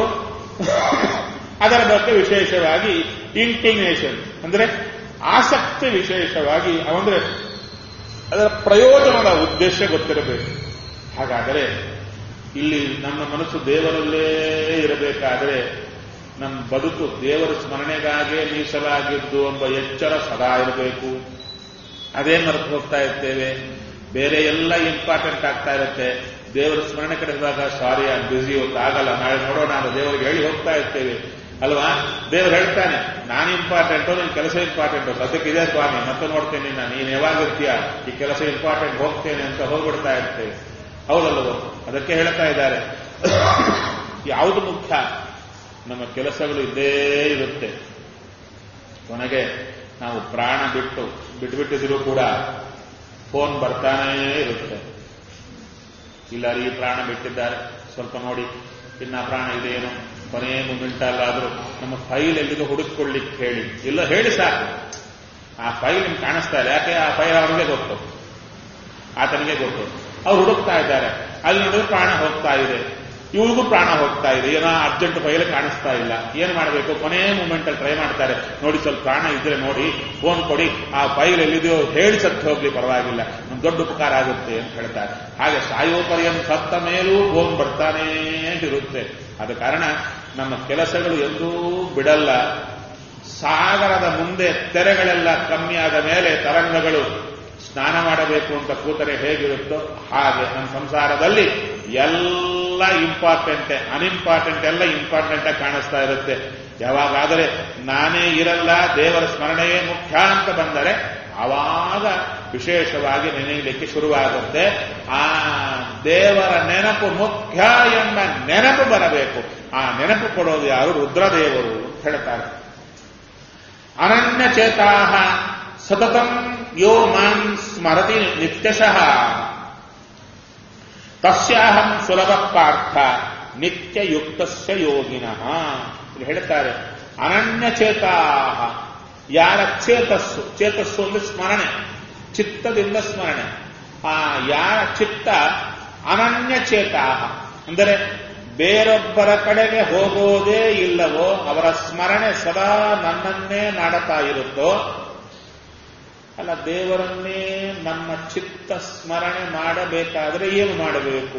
ಅದರ ಬಗ್ಗೆ ವಿಶೇಷವಾಗಿ ಇಂಟಿನೇಷನ್ ಅಂದ್ರೆ ಆಸಕ್ತಿ ವಿಶೇಷವಾಗಿ ಅಂದ್ರೆ ಅದರ ಪ್ರಯೋಜನದ ಉದ್ದೇಶ ಗೊತ್ತಿರಬೇಕು ಹಾಗಾದರೆ ಇಲ್ಲಿ ನಮ್ಮ ಮನಸ್ಸು ದೇವರಲ್ಲೇ ಇರಬೇಕಾದರೆ ನಮ್ಮ ಬದುಕು ದೇವರ ಸ್ಮರಣೆಗಾಗೇ ಮೀಸಲಾಗಿದ್ದು ಎಂಬ ಎಚ್ಚರ ಸದಾ ಇರಬೇಕು ಅದೇ ಮರೆತು ಹೋಗ್ತಾ ಇರ್ತೇವೆ ಬೇರೆ ಎಲ್ಲ ಇಂಪಾರ್ಟೆಂಟ್ ಆಗ್ತಾ ಇರುತ್ತೆ ದೇವರ ಸ್ಮರಣೆ ಕಡೆ ಹೋದಾಗ ಸಾರಿ ಆ ಬ್ಯುಸಿ ಇವತ್ತು ಆಗಲ್ಲ ನಾಳೆ ನೋಡೋಣ ಅಂತ ದೇವರಿಗೆ ಹೇಳಿ ಹೋಗ್ತಾ ಇರ್ತೇವೆ ಅಲ್ವಾ ದೇವರು ಹೇಳ್ತಾನೆ ನಾನು ಇಂಪಾರ್ಟೆಂಟು ನಿನ್ ಕೆಲಸ ಇಂಪಾರ್ಟೆಂಟು ಸದ್ಯಕ್ಕೆ ಇದೆ ಸ್ವಾಮಿ ಮತ್ತೆ ನೋಡ್ತೇನೆ ನಾನು ನೀನು ಯಾವಾಗಿರ್ತೀಯ ಈ ಕೆಲಸ ಇಂಪಾರ್ಟೆಂಟ್ ಹೋಗ್ತೇನೆ ಅಂತ ಹೋಗ್ಬಿಡ್ತಾ ಇರ್ತೇವೆ ಹೌದಲ್ವೋ ಅದಕ್ಕೆ ಹೇಳ್ತಾ ಇದ್ದಾರೆ ಯಾವುದು ಮುಖ್ಯ ನಮ್ಮ ಕೆಲಸಗಳು ಇದ್ದೇ ಇರುತ್ತೆ ಕೊನೆಗೆ ನಾವು ಪ್ರಾಣ ಬಿಟ್ಟು ಬಿಟ್ಟುಬಿಟ್ಟಿದ್ರು ಕೂಡ ಫೋನ್ ಬರ್ತಾನೇ ಇರುತ್ತೆ ಇಲ್ಲ ಈ ಪ್ರಾಣ ಬಿಟ್ಟಿದ್ದಾರೆ ಸ್ವಲ್ಪ ನೋಡಿ ಇನ್ನ ಪ್ರಾಣ ಇದೇನು ಕೊನೆಯ ಮೂಮೆಂಟ್ ಅಲ್ಲಾದ್ರೂ ನಮ್ಮ ಫೈಲ್ ಎಲ್ಲಿಗೆ ಹುಡುಕೊಳ್ಳಿಕ್ಕೆ ಹೇಳಿ ಇಲ್ಲ ಹೇಳಿ ಸಾಕು ಆ ಫೈಲ್ ನಿಮ್ಗೆ ಕಾಣಿಸ್ತಾ ಇಲ್ಲ ಯಾಕೆ ಆ ಫೈಲ್ ಅವ್ರಿಗೆ ಗೊತ್ತು ಆತನಿಗೆ ಗೊತ್ತು ಅವ್ರು ಹುಡುಕ್ತಾ ಇದ್ದಾರೆ ಅಲ್ಲಿ ನೋಡಿದ್ರೆ ಪ್ರಾಣ ಹೋಗ್ತಾ ಇದೆ ಇವ್ರಿಗೂ ಪ್ರಾಣ ಹೋಗ್ತಾ ಇದೆ ಏನೋ ಅರ್ಜೆಂಟ್ ಫೈಲ್ ಕಾಣಿಸ್ತಾ ಇಲ್ಲ ಏನ್ ಮಾಡಬೇಕು ಕೊನೆಯ ಮೂಮೆಂಟ್ ಅಲ್ಲಿ ಟ್ರೈ ಮಾಡ್ತಾರೆ ನೋಡಿ ಸ್ವಲ್ಪ ಪ್ರಾಣ ಇದ್ರೆ ನೋಡಿ ಫೋನ್ ಕೊಡಿ ಆ ಫೈಲ್ ಎಲ್ಲಿದೆಯೋ ಹೇಳಿ ಸತ್ತು ಹೋಗ್ಲಿ ಪರವಾಗಿಲ್ಲ ನಮ್ ದೊಡ್ಡ ಉಪಕಾರ ಆಗುತ್ತೆ ಅಂತ ಹೇಳ್ತಾರೆ ಹಾಗೆ ಸಾಯೋ ಪರ್ಯಂತ ಸತ್ತ ಮೇಲೂ ಫೋನ್ ಬರ್ತಾನೇ ಇರುತ್ತೆ ಆದ ಕಾರಣ ನಮ್ಮ ಕೆಲಸಗಳು ಎಂದೂ ಬಿಡಲ್ಲ ಸಾಗರದ ಮುಂದೆ ತೆರೆಗಳೆಲ್ಲ ಕಮ್ಮಿ ಆದ ಮೇಲೆ ತರಂಗಗಳು ಸ್ನಾನ ಮಾಡಬೇಕು ಅಂತ ಕೂತರೆ ಹೇಗಿರುತ್ತೋ ಹಾಗೆ ನಮ್ಮ ಸಂಸಾರದಲ್ಲಿ ಎಲ್ಲ ಇಂಪಾರ್ಟೆಂಟೆ ಅನ್ಇಂಪಾರ್ಟೆಂಟ್ ಎಲ್ಲ ಇಂಪಾರ್ಟೆಂಟ್ ಆಗಿ ಕಾಣಿಸ್ತಾ ಇರುತ್ತೆ ಯಾವಾಗಾದರೆ ನಾನೇ ಇರಲ್ಲ ದೇವರ ಸ್ಮರಣೆಯೇ ಮುಖ್ಯ ಅಂತ ಬಂದರೆ ಆವಾಗ ವಿಶೇಷವಾಗಿ ನೆನೆಯಲಿಕ್ಕೆ ಶುರುವಾಗುತ್ತೆ ಆ ದೇವರ ನೆನಪು ಮುಖ್ಯ ಎಂಬ ನೆನಪು ಬರಬೇಕು ಆ ನೆನಪು ಕೊಡೋದು ಯಾರು ರುದ್ರದೇವರು ಅಂತ ಹೇಳ್ತಾರೆ ಅನನ್ಯ ಚೇತಾ ಸತತಂ ಯೋ ಮಾಂ ಸ್ಮರತಿ ನಿತ್ಯಶಃ ತಸ್ಯಾಹಂ ಸುಲಭ ಪಾರ್ಥ ನಿತ್ಯಯುಕ್ತಸ್ಯ ಯೋಗಿನಃ ಇಲ್ಲಿ ಹೇಳ್ತಾರೆ ಅನನ್ಯ ಚೇತಾ ಯಾರ ಚೇತಸ್ಸು ಚೇತಸ್ಸು ಅಂದ್ರೆ ಸ್ಮರಣೆ ಚಿತ್ತದಿಂದ ಸ್ಮರಣೆ ಆ ಯಾರ ಚಿತ್ತ ಅನನ್ಯ ಚೇತಾ ಅಂದರೆ ಬೇರೊಬ್ಬರ ಕಡೆಗೆ ಹೋಗೋದೇ ಇಲ್ಲವೋ ಅವರ ಸ್ಮರಣೆ ಸದಾ ನನ್ನನ್ನೇ ಮಾಡುತ್ತಾ ಇರುತ್ತೋ ಅಲ್ಲ ದೇವರನ್ನೇ ನಮ್ಮ ಚಿತ್ತ ಸ್ಮರಣೆ ಮಾಡಬೇಕಾದ್ರೆ ಏನು ಮಾಡಬೇಕು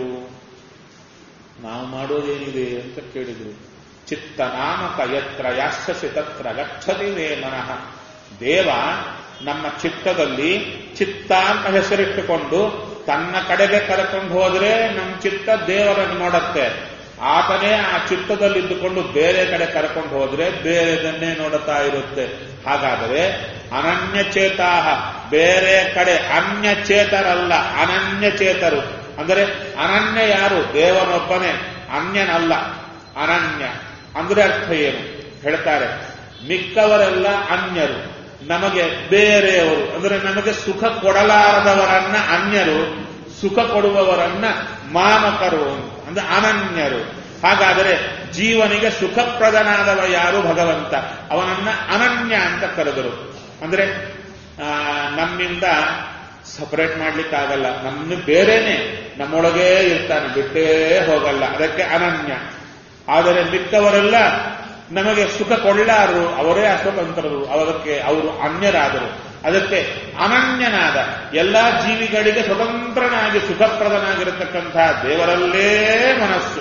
ನಾವು ಮಾಡೋದೇನಿದೆ ಅಂತ ಕೇಳಿದ್ರು ಚಿತ್ತ ನಾಮಕ ಯತ್ರ ಯಾಸ್ಯಸಿ ತತ್ರ ಗಚ್ಚತಿ ವೇ ಮನಃ ದೇವ ನಮ್ಮ ಚಿತ್ತದಲ್ಲಿ ಚಿತ್ತ ಅಂತ ಹೆಸರಿಟ್ಟುಕೊಂಡು ತನ್ನ ಕಡೆಗೆ ಕರ್ಕೊಂಡು ಹೋದ್ರೆ ನಮ್ಮ ಚಿತ್ತ ದೇವರನ್ನು ನೋಡುತ್ತೆ ಆತನೇ ಆ ಚಿತ್ತದಲ್ಲಿದ್ದುಕೊಂಡು ಬೇರೆ ಕಡೆ ಕರ್ಕೊಂಡು ಹೋದ್ರೆ ಬೇರೆದನ್ನೇ ನೋಡುತ್ತಾ ಇರುತ್ತೆ ಹಾಗಾದರೆ ಅನನ್ಯ ಚೇತಾಹ ಬೇರೆ ಕಡೆ ಅನ್ಯ ಚೇತರಲ್ಲ ಅನನ್ಯ ಚೇತರು ಅಂದರೆ ಅನನ್ಯ ಯಾರು ದೇವನೊಬ್ಬನೇ ಅನ್ಯನಲ್ಲ ಅನನ್ಯ ಅಂದ್ರೆ ಅರ್ಥ ಏನು ಹೇಳ್ತಾರೆ ಮಿಕ್ಕವರೆಲ್ಲ ಅನ್ಯರು ನಮಗೆ ಬೇರೆಯವರು ಅಂದ್ರೆ ನಮಗೆ ಸುಖ ಕೊಡಲಾರದವರನ್ನ ಅನ್ಯರು ಸುಖ ಕೊಡುವವರನ್ನ ಮಾಮಕರು ಅಂದ್ರೆ ಅನನ್ಯರು ಹಾಗಾದರೆ ಜೀವನಿಗೆ ಸುಖಪ್ರದನಾದವ ಯಾರು ಭಗವಂತ ಅವನನ್ನ ಅನನ್ಯ ಅಂತ ಕರೆದರು ಅಂದ್ರೆ ಆ, ನಮ್ಮಿಂದ ಸಪರೇಟ್ ಮಾಡ್ಲಿಕ್ಕಾಗಲ್ಲ ನಮ್ಮ ಬೇರೆನೆ ನಮ್ಮೊಳಗೇ ಇರ್ತಾನೆ ಬಿಟ್ಟೇ ಹೋಗಲ್ಲ ಅದಕ್ಕೆ ಅನನ್ಯ ಆದರೆ ಮಿಕ್ಕವರೆಲ್ಲ ನಮಗೆ ಸುಖ ಕೊಳ್ಳಾರರು ಅವರೇ ಅಸ್ವತಂತ್ರರು ಅವರಕ್ಕೆ ಅವರು ಅನ್ಯರಾದರು ಅದಕ್ಕೆ ಅನನ್ಯನಾದ ಎಲ್ಲಾ ಜೀವಿಗಳಿಗೆ ಸ್ವತಂತ್ರನಾಗಿ ಸುಖಪ್ರದನಾಗಿರತಕ್ಕಂತಹ ದೇವರಲ್ಲೇ ಮನಸ್ಸು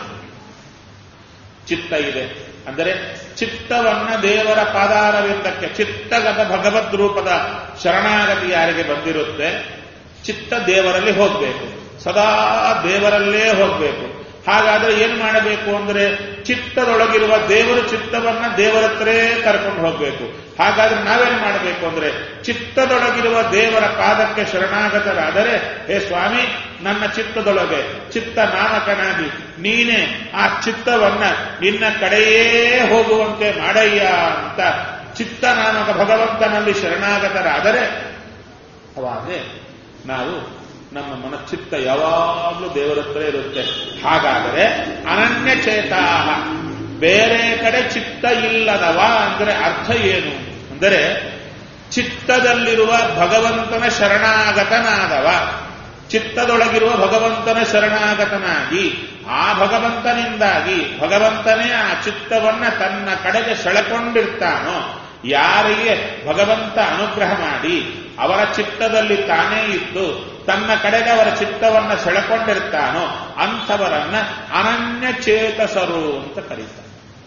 ಚಿತ್ತ ಇದೆ ಅಂದರೆ ಚಿತ್ತವನ್ನ ದೇವರ ಪಾದಾರವಿಂದಕ್ಕೆ ಚಿತ್ತಗತ ಭಗವದ್ ರೂಪದ ಶರಣಾಗತಿ ಯಾರಿಗೆ ಬಂದಿರುತ್ತೆ ಚಿತ್ತ ದೇವರಲ್ಲಿ ಹೋಗಬೇಕು ಸದಾ ದೇವರಲ್ಲೇ ಹೋಗಬೇಕು ಹಾಗಾದ್ರೆ ಏನು ಮಾಡಬೇಕು ಅಂದ್ರೆ ಚಿತ್ತದೊಳಗಿರುವ ದೇವರು ಚಿತ್ತವನ್ನ ದೇವರತ್ರೇ ಕರ್ಕೊಂಡು ಹೋಗಬೇಕು ಹಾಗಾದ್ರೆ ನಾವೇನು ಮಾಡಬೇಕು ಅಂದ್ರೆ ಚಿತ್ತದೊಳಗಿರುವ ದೇವರ ಪಾದಕ್ಕೆ ಶರಣಾಗತರಾದರೆ ಹೇ ಸ್ವಾಮಿ ನನ್ನ ಚಿತ್ತದೊಳಗೆ ಚಿತ್ತ ನಾಮಕನಾಗಿ ನೀನೇ ಆ ಚಿತ್ತವನ್ನ ನಿನ್ನ ಕಡೆಯೇ ಹೋಗುವಂತೆ ಮಾಡಯ್ಯ ಅಂತ ಚಿತ್ತನಾಮಕ ಭಗವಂತನಲ್ಲಿ ಶರಣಾಗತರಾದರೆ ಅವಾಗಲೇ ನಾವು ನಮ್ಮ ಮನಶ್ಚಿತ್ತ ಯಾವಾಗಲೂ ದೇವರ ಹತ್ರ ಇರುತ್ತೆ ಹಾಗಾದರೆ ಅನನ್ಯ ಚೇತಾ ಬೇರೆ ಕಡೆ ಚಿತ್ತ ಇಲ್ಲದವ ಅಂದ್ರೆ ಅರ್ಥ ಏನು ಅಂದರೆ ಚಿತ್ತದಲ್ಲಿರುವ ಭಗವಂತನ ಶರಣಾಗತನಾದವ ಚಿತ್ತದೊಳಗಿರುವ ಭಗವಂತನ ಶರಣಾಗತನಾಗಿ ಆ ಭಗವಂತನಿಂದಾಗಿ ಭಗವಂತನೇ ಆ ಚಿತ್ತವನ್ನ ತನ್ನ ಕಡೆಗೆ ಸೆಳೆಕೊಂಡಿರ್ತಾನೋ ಯಾರಿಗೆ ಭಗವಂತ ಅನುಗ್ರಹ ಮಾಡಿ ಅವರ ಚಿತ್ತದಲ್ಲಿ ತಾನೇ ಇದ್ದು ತನ್ನ ಕಡೆಗೆ ಅವರ ಚಿತ್ತವನ್ನ ಸೆಳೆಕೊಂಡಿರ್ತಾನೋ ಅಂಥವರನ್ನ ಅನನ್ಯ ಚೇತಸರು ಅಂತ ಕರೀತಾರೆ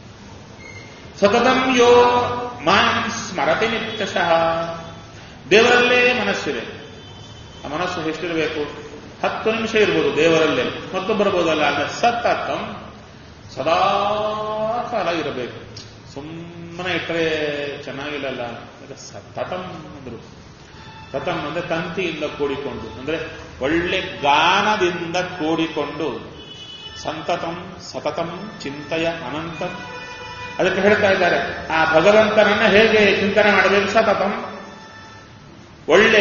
ಸತತಂ ಯೋ ಮಾಂ ಸ್ಮರತಿ ನಿತ್ಯಶಃ ದೇವರಲ್ಲೇ ಮನಸ್ಸಿದೆ ಆ ಮನಸ್ಸು ಎಷ್ಟಿರಬೇಕು ಹತ್ತು ನಿಮಿಷ ಇರ್ಬೋದು ದೇವರಲ್ಲೇ ಮತ್ತು ಬರ್ಬೋದಲ್ಲ ಅಂದ್ರೆ ಸತತಂ ಸದಾ ಕಾಲ ಇರಬೇಕು ಸುಮ್ಮನೆ ಇಟ್ಟರೆ ಚೆನ್ನಾಗಿಲ್ಲಲ್ಲ ಅಂದ್ರೆ ಸತತಂ ಅಂದ್ರು ಸತಂ ಅಂದ್ರೆ ತಂತಿಯಿಂದ ಕೂಡಿಕೊಂಡು ಅಂದ್ರೆ ಒಳ್ಳೆ ಗಾನದಿಂದ ಕೂಡಿಕೊಂಡು ಸಂತತಂ ಸತತಂ ಚಿಂತೆಯ ಅನಂತಂ ಅದಕ್ಕೆ ಹೇಳ್ತಾ ಇದ್ದಾರೆ ಆ ಭಗವಂತನನ್ನ ಹೇಗೆ ಚಿಂತನೆ ಮಾಡಬೇಕು ಸತತಂ ಒಳ್ಳೆ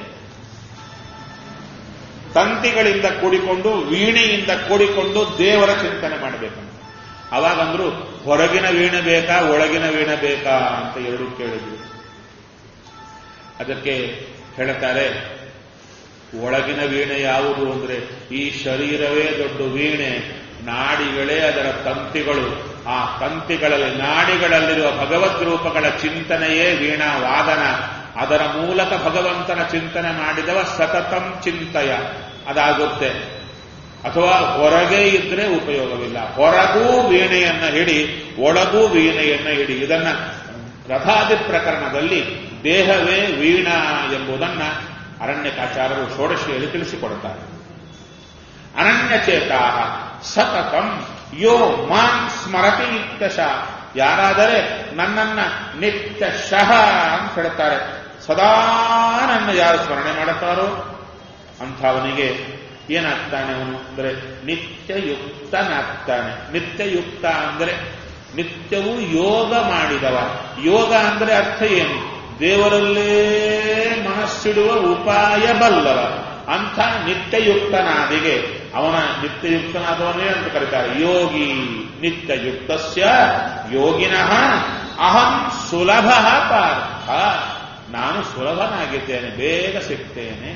ತಂತಿಗಳಿಂದ ಕೂಡಿಕೊಂಡು ವೀಣೆಯಿಂದ ಕೂಡಿಕೊಂಡು ದೇವರ ಚಿಂತನೆ ಮಾಡಬೇಕಂತ ಅವಾಗಂದ್ರು ಹೊರಗಿನ ವೀಣೆ ಬೇಕಾ ಒಳಗಿನ ವೀಣೆ ಬೇಕಾ ಅಂತ ಎರಡು ಕೇಳಿದ್ವಿ ಅದಕ್ಕೆ ಹೇಳ್ತಾರೆ ಒಳಗಿನ ವೀಣೆ ಯಾವುದು ಅಂದ್ರೆ ಈ ಶರೀರವೇ ದೊಡ್ಡ ವೀಣೆ ನಾಡಿಗಳೇ ಅದರ ತಂತಿಗಳು ಆ ತಂತಿಗಳಲ್ಲಿ ನಾಡಿಗಳಲ್ಲಿರುವ ಭಗವದ್ ರೂಪಗಳ ಚಿಂತನೆಯೇ ವೀಣಾ ವಾದನ ಅದರ ಮೂಲಕ ಭಗವಂತನ ಚಿಂತನೆ ಮಾಡಿದವ ಸತತಂ ಚಿಂತಯ ಅದಾಗುತ್ತೆ ಅಥವಾ ಹೊರಗೆ ಇದ್ರೆ ಉಪಯೋಗವಿಲ್ಲ ಹೊರಗೂ ವೀಣೆಯನ್ನ ಹಿಡಿ ಒಳಗೂ ವೀಣೆಯನ್ನ ಹಿಡಿ ಇದನ್ನ ರಥಾದಿ ಪ್ರಕರಣದಲ್ಲಿ ದೇಹವೇ ವೀಣಾ ಎಂಬುದನ್ನ ಅರಣ್ಯಕಾಚಾರರು ಷೋಡಶಿಯಲ್ಲಿ ತಿಳಿಸಿಕೊಡುತ್ತಾರೆ ಅನನ್ಯಚೇತಾ ಸತತಂ ಯೋ ಮಾಂ ಸ್ಮರತಿ ನಿತ್ಯಶಃ ಯಾರಾದರೆ ನನ್ನನ್ನ ನಿತ್ಯಶಃ ಅಂತ ಹೇಳ್ತಾರೆ ಸದಾ ನನ್ನ ಯಾರು ಸ್ಮರಣೆ ಮಾಡುತ್ತಾರೋ ಅಂಥವನಿಗೆ ಏನಾಗ್ತಾನೆ ಅವನು ಅಂದರೆ ನಿತ್ಯಯುಕ್ತನಾಗ್ತಾನೆ ನಿತ್ಯಯುಕ್ತ ಅಂದರೆ ನಿತ್ಯವೂ ಯೋಗ ಮಾಡಿದವ ಯೋಗ ಅಂದರೆ ಅರ್ಥ ಏನು ದೇವರಲ್ಲೇ ಮನಸ್ಸಿಡುವ ಉಪಾಯ ಬಲ್ಲವ ಅಂಥ ನಿತ್ಯಯುಕ್ತನಾದಿಗೆ ಅವನ ನಿತ್ಯಯುಕ್ತನಾದವನೇ ಅಂತ ಕರೀತಾರೆ ಯೋಗಿ ನಿತ್ಯಯುಕ್ತಸ್ಯ ಯೋಗಿನಃ ಅಹಂ ಸುಲಭ ಪಾರ್ಥ ನಾನು ಸುಲಭನಾಗಿದ್ದೇನೆ ಬೇಗ ಸಿಗ್ತೇನೆ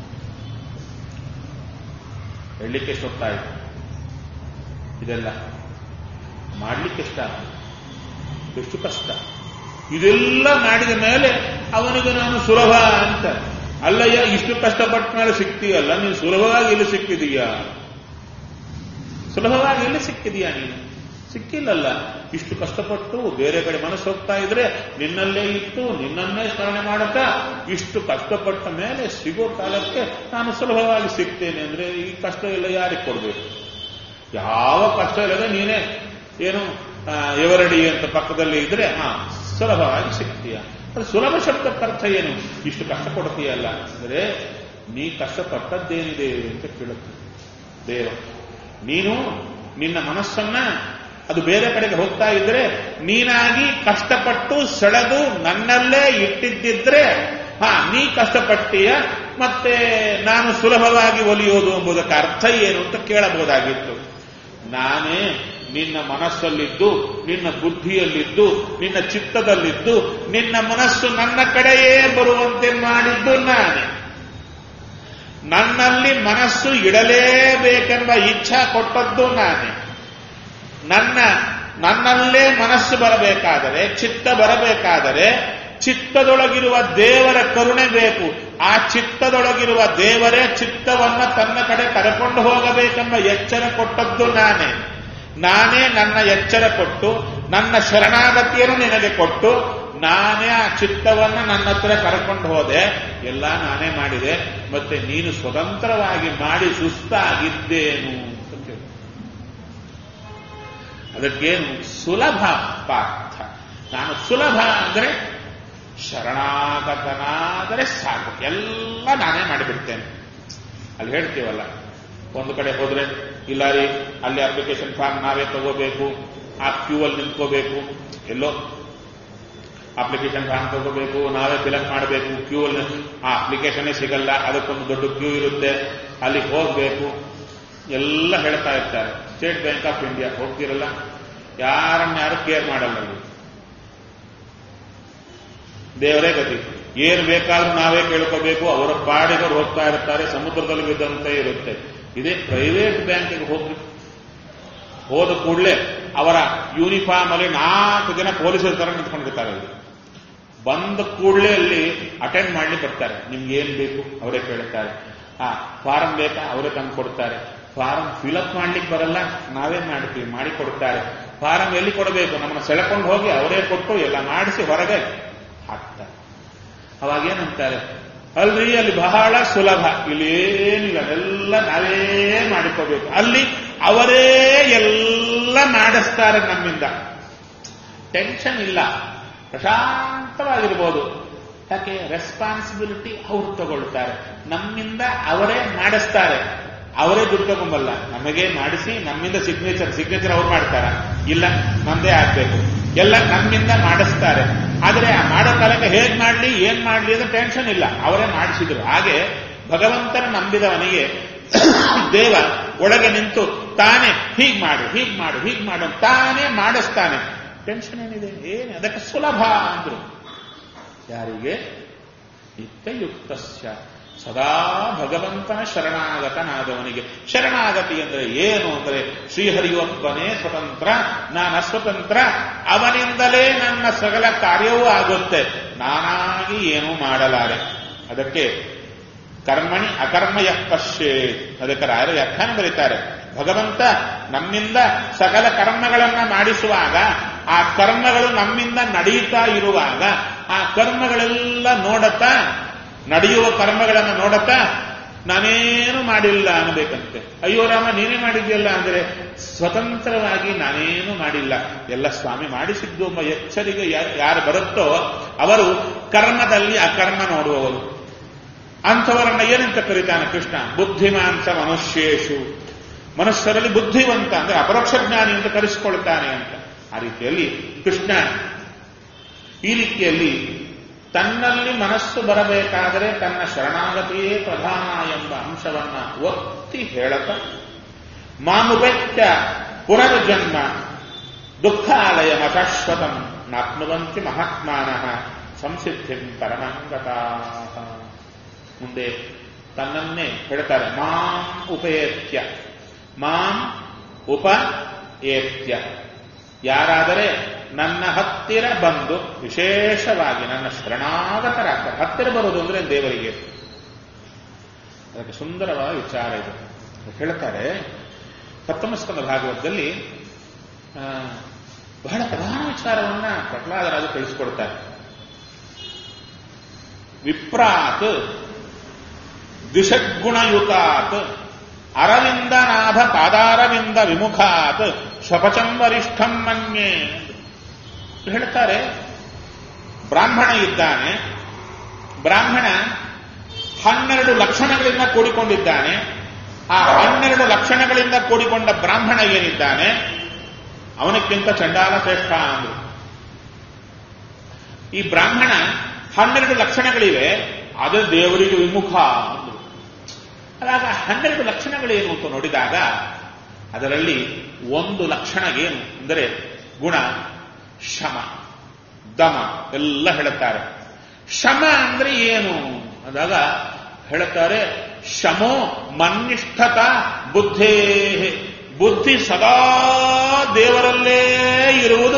ಹೇಳಲಿಕ್ಕೆ ಎಷ್ಟೊತ್ತಾಯಿತು ಇದೆಲ್ಲ ಮಾಡಲಿಕ್ಕೆ ಇಷ್ಟ ಎಷ್ಟು ಕಷ್ಟ ಇದೆಲ್ಲ ಮಾಡಿದ ಮೇಲೆ ಅವನಿಗೆ ನಾನು ಸುಲಭ ಅಂತ ಅಲ್ಲಯ್ಯ ಇಷ್ಟು ಕಷ್ಟಪಟ್ಟ ಮೇಲೆ ಸಿಗ್ತೀಯಲ್ಲ ನೀನು ಸುಲಭವಾಗಿ ಇಲ್ಲಿ ಸಿಕ್ಕಿದೀಯಾ ಸುಲಭವಾಗಿ ಎಲ್ಲಿ ಸಿಕ್ಕಿದೀಯಾ ನೀನು ಸಿಕ್ಕಿಲ್ಲಲ್ಲ ಇಷ್ಟು ಕಷ್ಟಪಟ್ಟು ಬೇರೆ ಕಡೆ ಮನಸ್ಸು ಹೋಗ್ತಾ ಇದ್ರೆ ನಿನ್ನಲ್ಲೇ ಇತ್ತು ನಿನ್ನನ್ನೇ ಸ್ಮರಣೆ ಮಾಡುತ್ತಾ ಇಷ್ಟು ಕಷ್ಟಪಟ್ಟ ಮೇಲೆ ಸಿಗೋ ಕಾಲಕ್ಕೆ ನಾನು ಸುಲಭವಾಗಿ ಸಿಗ್ತೇನೆ ಅಂದ್ರೆ ಈ ಕಷ್ಟ ಎಲ್ಲ ಯಾರಿಗೆ ಕೊಡಬೇಕು ಯಾವ ಕಷ್ಟ ಇಲ್ಲದೆ ನೀನೇ ಏನು ಎವರಡಿ ಅಂತ ಪಕ್ಕದಲ್ಲಿ ಇದ್ರೆ ಹಾ ಸುಲಭವಾಗಿ ಸಿಗ್ತೀಯ ಅದು ಸುಲಭ ಶಬ್ದಕ್ಕೆ ಅರ್ಥ ಏನು ಇಷ್ಟು ಕಷ್ಟ ಕೊಡ್ತೀಯಲ್ಲ ಅಂದ್ರೆ ನೀ ಕಷ್ಟಪಟ್ಟದ್ದೇನಿದೆ ಅಂತ ಕೇಳುತ್ತೆ ದೇವ ನೀನು ನಿನ್ನ ಮನಸ್ಸನ್ನ ಅದು ಬೇರೆ ಕಡೆಗೆ ಹೋಗ್ತಾ ಇದ್ರೆ ನೀನಾಗಿ ಕಷ್ಟಪಟ್ಟು ಸೆಳೆದು ನನ್ನಲ್ಲೇ ಇಟ್ಟಿದ್ದಿದ್ರೆ ಹಾ ನೀ ಕಷ್ಟಪಟ್ಟೀಯ ಮತ್ತೆ ನಾನು ಸುಲಭವಾಗಿ ಒಲಿಯೋದು ಎಂಬುದಕ್ಕೆ ಅರ್ಥ ಏನು ಅಂತ ಕೇಳಬಹುದಾಗಿತ್ತು ನಾನೇ ನಿನ್ನ ಮನಸ್ಸಲ್ಲಿದ್ದು ನಿನ್ನ ಬುದ್ಧಿಯಲ್ಲಿದ್ದು ನಿನ್ನ ಚಿತ್ತದಲ್ಲಿದ್ದು ನಿನ್ನ ಮನಸ್ಸು ನನ್ನ ಕಡೆಯೇ ಬರುವಂತೆ ಮಾಡಿದ್ದು ನಾನೇ ನನ್ನಲ್ಲಿ ಮನಸ್ಸು ಇಡಲೇಬೇಕೆಂಬ ಇಚ್ಛಾ ಕೊಟ್ಟದ್ದು ನಾನೇ ನನ್ನ ನನ್ನಲ್ಲೇ ಮನಸ್ಸು ಬರಬೇಕಾದರೆ ಚಿತ್ತ ಬರಬೇಕಾದರೆ ಚಿತ್ತದೊಳಗಿರುವ ದೇವರ ಕರುಣೆ ಬೇಕು ಆ ಚಿತ್ತದೊಳಗಿರುವ ದೇವರೇ ಚಿತ್ತವನ್ನ ತನ್ನ ಕಡೆ ಕರೆಕೊಂಡು ಹೋಗಬೇಕೆಂಬ ಎಚ್ಚರ ಕೊಟ್ಟದ್ದು ನಾನೇ ನಾನೇ ನನ್ನ ಎಚ್ಚರ ಕೊಟ್ಟು ನನ್ನ ಶರಣಾಗತಿಯನ್ನು ನಿನಗೆ ಕೊಟ್ಟು ನಾನೇ ಆ ಚಿತ್ತವನ್ನ ನನ್ನ ಹತ್ರ ಕರ್ಕೊಂಡು ಹೋದೆ ಎಲ್ಲ ನಾನೇ ಮಾಡಿದೆ ಮತ್ತೆ ನೀನು ಸ್ವತಂತ್ರವಾಗಿ ಮಾಡಿ ಸುಸ್ತಾಗಿದ್ದೇನು ಅಂತ ಕೇಳಿ ಅದಕ್ಕೇನು ಸುಲಭ ಪಾರ್ಥ ನಾನು ಸುಲಭ ಅಂದ್ರೆ ಶರಣಾಗತನಾದರೆ ಸಾಕು ಎಲ್ಲ ನಾನೇ ಮಾಡಿಬಿಡ್ತೇನೆ ಅಲ್ಲಿ ಹೇಳ್ತೀವಲ್ಲ ಒಂದು ಕಡೆ ಹೋದ್ರೆ ಇಲ್ಲ ರೀ ಅಲ್ಲಿ ಅಪ್ಲಿಕೇಶನ್ ಫಾರ್ಮ್ ನಾವೇ ತಗೋಬೇಕು ಆ ಕ್ಯೂ ಅಲ್ಲಿ ನಿಂತ್ಕೋಬೇಕು ಎಲ್ಲೋ ಅಪ್ಲಿಕೇಶನ್ ಫಾರ್ಮ್ ತಗೋಬೇಕು ನಾವೇ ಫಿಲಪ್ ಮಾಡಬೇಕು ಕ್ಯೂ ಅಲ್ಲಿ ಆ ಅಪ್ಲಿಕೇಶನ್ನೇ ಸಿಗಲ್ಲ ಅದಕ್ಕೊಂದು ದೊಡ್ಡ ಕ್ಯೂ ಇರುತ್ತೆ ಅಲ್ಲಿ ಹೋಗಬೇಕು ಎಲ್ಲ ಹೇಳ್ತಾ ಇರ್ತಾರೆ ಸ್ಟೇಟ್ ಬ್ಯಾಂಕ್ ಆಫ್ ಇಂಡಿಯಾ ಹೋಗ್ತಿರಲ್ಲ ಯಾರನ್ನ ಯಾರು ಕೇರ್ ಮಾಡಲ್ಲ ಇಲ್ಲಿ ದೇವರೇ ಗತಿ ಏನ್ ಬೇಕಾದ್ರೂ ನಾವೇ ಕೇಳ್ಕೋಬೇಕು ಅವರ ಪಾಡಿಗರು ಹೋಗ್ತಾ ಇರ್ತಾರೆ ಸಮುದ್ರದಲ್ಲಿ ಬಿದ್ದಂತೆ ಇರುತ್ತೆ ಇದೇ ಪ್ರೈವೇಟ್ ಬ್ಯಾಂಕಿಗೆ ಹೋಗಿ ಹೋದ ಕೂಡಲೇ ಅವರ ಯೂನಿಫಾರ್ಮ್ ಅಲ್ಲಿ ನಾಲ್ಕು ಜನ ಪೊಲೀಸರ ತರ ನಿಂತ್ಕೊಂಡಿರ್ತಾರೆ ಅಲ್ಲಿ ಬಂದ ಕೂಡಲೇ ಅಲ್ಲಿ ಅಟೆಂಡ್ ಮಾಡ್ಲಿಕ್ಕೆ ಬರ್ತಾರೆ ನಿಮ್ಗೆ ಏನ್ ಬೇಕು ಅವರೇ ಕೇಳ್ತಾರೆ ಆ ಫಾರಂ ಬೇಕಾ ಅವರೇ ತಂದು ಕೊಡ್ತಾರೆ ಫಾರಂ ಫಿಲಪ್ ಮಾಡ್ಲಿಕ್ಕೆ ಬರಲ್ಲ ನಾವೇ ಮಾಡ್ತೀವಿ ಮಾಡಿ ಕೊಡ್ತಾರೆ ಫಾರಂ ಎಲ್ಲಿ ಕೊಡಬೇಕು ನಮ್ಮನ್ನ ಸೆಳೆಕೊಂಡು ಹೋಗಿ ಅವರೇ ಕೊಟ್ಟು ಎಲ್ಲ ಮಾಡಿಸಿ ಹೊರಗೆ ಹಾಕ್ತಾರೆ ಅವಾಗ ಏನಂತಾರೆ ಅಲ್ರಿ ಅಲ್ಲಿ ಬಹಳ ಸುಲಭ ಇಲ್ಲಿ ಏನಿಲ್ಲ ಎಲ್ಲ ನಾವೇ ಮಾಡಿಕೋಬೇಕು ಅಲ್ಲಿ ಅವರೇ ಎಲ್ಲ ಮಾಡಿಸ್ತಾರೆ ನಮ್ಮಿಂದ ಟೆನ್ಷನ್ ಇಲ್ಲ ಪ್ರಶಾಂತವಾಗಿರ್ಬೋದು ಯಾಕೆ ರೆಸ್ಪಾನ್ಸಿಬಿಲಿಟಿ ಅವ್ರು ತಗೊಳ್ತಾರೆ ನಮ್ಮಿಂದ ಅವರೇ ಮಾಡಿಸ್ತಾರೆ ಅವರೇ ದುಡ್ಡು ತಗೊಂಬಲ್ಲ ನಮಗೆ ಮಾಡಿಸಿ ನಮ್ಮಿಂದ ಸಿಗ್ನೇಚರ್ ಸಿಗ್ನೇಚರ್ ಅವ್ರು ಮಾಡ್ತಾರ ಇಲ್ಲ ನಮ್ದೇ ಆಗ್ಬೇಕು ಎಲ್ಲ ನಮ್ಮಿಂದ ಮಾಡಿಸ್ತಾರೆ ಆದ್ರೆ ಆ ಮಾಡೋ ಕಾಲಕ್ಕೆ ಹೇಗ್ ಮಾಡ್ಲಿ ಏನ್ ಮಾಡ್ಲಿ ಅಂತ ಟೆನ್ಷನ್ ಇಲ್ಲ ಅವರೇ ಮಾಡಿಸಿದ್ರು ಹಾಗೆ ಭಗವಂತನ ನಂಬಿದವನಿಗೆ ದೇವ ಒಳಗೆ ನಿಂತು ತಾನೇ ಹೀಗ್ ಮಾಡು ಹೀಗ್ ಮಾಡು ಹೀಗ್ ಮಾಡು ತಾನೇ ಮಾಡಿಸ್ತಾನೆ ಟೆನ್ಷನ್ ಏನಿದೆ ಏನು ಅದಕ್ಕೆ ಸುಲಭ ಅಂದ್ರು ಯಾರಿಗೆ ನಿತ್ಯಯುಕ್ತಸ್ಯ ಸದಾ ಭಗವಂತನ ಶರಣಾಗತನಾದವನಿಗೆ ಶರಣಾಗತಿ ಅಂದ್ರೆ ಏನು ಅಂದರೆ ಶ್ರೀಹರಿಯೊಬ್ಬನೇ ಸ್ವತಂತ್ರ ನಾನು ಅಸ್ವತಂತ್ರ ಅವನಿಂದಲೇ ನನ್ನ ಸಕಲ ಕಾರ್ಯವೂ ಆಗುತ್ತೆ ನಾನಾಗಿ ಏನೂ ಮಾಡಲಾರೆ ಅದಕ್ಕೆ ಕರ್ಮಣಿ ಅಕರ್ಮಯ ಪಶ್ಯೇ ಅದಕ್ಕೆ ರಾಯರು ವ್ಯಾಖ್ಯಾನ ಬರೀತಾರೆ ಭಗವಂತ ನಮ್ಮಿಂದ ಸಕಲ ಕರ್ಮಗಳನ್ನ ಮಾಡಿಸುವಾಗ ಆ ಕರ್ಮಗಳು ನಮ್ಮಿಂದ ನಡೆಯುತ್ತಾ ಇರುವಾಗ ಆ ಕರ್ಮಗಳೆಲ್ಲ ನೋಡತಾ ನಡೆಯುವ ಕರ್ಮಗಳನ್ನು ನೋಡತಾ ನಾನೇನು ಮಾಡಿಲ್ಲ ಅನ್ಬೇಕಂತೆ ಅಯ್ಯೋ ರಾಮ ನೀನೇ ಮಾಡಿದ್ಯಲ್ಲ ಅಂದ್ರೆ ಸ್ವತಂತ್ರವಾಗಿ ನಾನೇನು ಮಾಡಿಲ್ಲ ಎಲ್ಲ ಸ್ವಾಮಿ ಮಾಡಿಸಿದ್ದು ಎಂಬ ಎಚ್ಚರಿಕೆ ಯಾರು ಬರುತ್ತೋ ಅವರು ಕರ್ಮದಲ್ಲಿ ಅಕರ್ಮ ನೋಡುವವರು ಅಂಥವರನ್ನ ಏನಂತ ಕರೀತಾನೆ ಕೃಷ್ಣ ಬುದ್ಧಿಮಾಂಸ ಮನುಷ್ಯೇಶು ಮನುಷ್ಯರಲ್ಲಿ ಬುದ್ಧಿವಂತ ಅಂದ್ರೆ ಅಪರೋಕ್ಷ ಜ್ಞಾನಿ ಅಂತ ಕರೆಸಿಕೊಳ್ತಾನೆ ಅಂತ ಆ ರೀತಿಯಲ್ಲಿ ಕೃಷ್ಣ ಈ ರೀತಿಯಲ್ಲಿ ತನ್ನಲ್ಲಿ ಮನಸ್ಸು ಬರಬೇಕಾದರೆ ತನ್ನ ಶರಣಾಗತಿಯೇ ಪ್ರಧಾನ ಎಂಬ ಅಂಶವನ್ನ ಒತ್ತಿ ಹೇಳತ ಮಾಮುಪೆತ್ಯ ಪುನರ್ಜನ್ಮ ದುಃಖಾಲಯ ಮಶಾಶ್ವತಂ ನಾಪ್ನುವಂತಿ ಮಹಾತ್ಮಾನಃ ಸಂಸಿದ್ಧಿಂ ಪರಮಂಗತಾ ಮುಂದೆ ತನ್ನನ್ನೇ ಹೇಳ್ತಾರೆ ಮಾಂ ಉಪೇತ್ಯ ಮಾಂ ಉಪ ಏತ್ಯ ಯಾರಾದರೆ ನನ್ನ ಹತ್ತಿರ ಬಂದು ವಿಶೇಷವಾಗಿ ನನ್ನ ಶರಣಾಗತರಾಗ್ತಾರೆ ಹತ್ತಿರ ಬರೋದು ಅಂದ್ರೆ ದೇವರಿಗೆ ಅದಕ್ಕೆ ಸುಂದರವಾದ ವಿಚಾರ ಇದು ಹೇಳ್ತಾರೆ ಸಪ್ತಮಸ್ಕಂದ ಭಾಗವತದಲ್ಲಿ ಬಹಳ ಪ್ರಧಾನ ವಿಚಾರವನ್ನ ಪ್ರಹ್ಲಾದರಾಜು ತಿಳಿಸಿಕೊಡ್ತಾರೆ ವಿಪ್ರಾತ್ ದಿಷದ್ಗುಣಯುತಾತ್ ಅರವಿಂದನಾಭ ಪಾದಾರವಿಂದ ವಿಮುಖಾತ್ ಶಪಚಂ ವರಿಷ್ಠಂ ಮನ್ಯೆ ಹೇಳ್ತಾರೆ ಬ್ರಾಹ್ಮಣ ಇದ್ದಾನೆ ಬ್ರಾಹ್ಮಣ ಹನ್ನೆರಡು ಲಕ್ಷಣಗಳಿಂದ ಕೂಡಿಕೊಂಡಿದ್ದಾನೆ ಆ ಹನ್ನೆರಡು ಲಕ್ಷಣಗಳಿಂದ ಕೂಡಿಕೊಂಡ ಬ್ರಾಹ್ಮಣ ಏನಿದ್ದಾನೆ ಅವನಕ್ಕಿಂತ ಚಂಡಾಲ ಶ್ರೇಷ್ಠ ಅಂದ್ರು ಈ ಬ್ರಾಹ್ಮಣ ಹನ್ನೆರಡು ಲಕ್ಷಣಗಳಿವೆ ಅದು ದೇವರಿಗೆ ವಿಮುಖ ಅಂದ್ರು ಅದಾಗ ಹನ್ನೆರಡು ಲಕ್ಷಣಗಳೇನು ಅಂತ ನೋಡಿದಾಗ ಅದರಲ್ಲಿ ಒಂದು ಲಕ್ಷಣ ಏನು ಅಂದರೆ ಗುಣ ಶಮ ದಮ ಎಲ್ಲ ಹೇಳುತ್ತಾರೆ ಶಮ ಅಂದ್ರೆ ಏನು ಅಂದಾಗ ಹೇಳುತ್ತಾರೆ ಶಮೋ ಮನ್ನಿಷ್ಠತ ಬುದ್ಧೇ ಬುದ್ಧಿ ಸದಾ ದೇವರಲ್ಲೇ ಇರುವುದು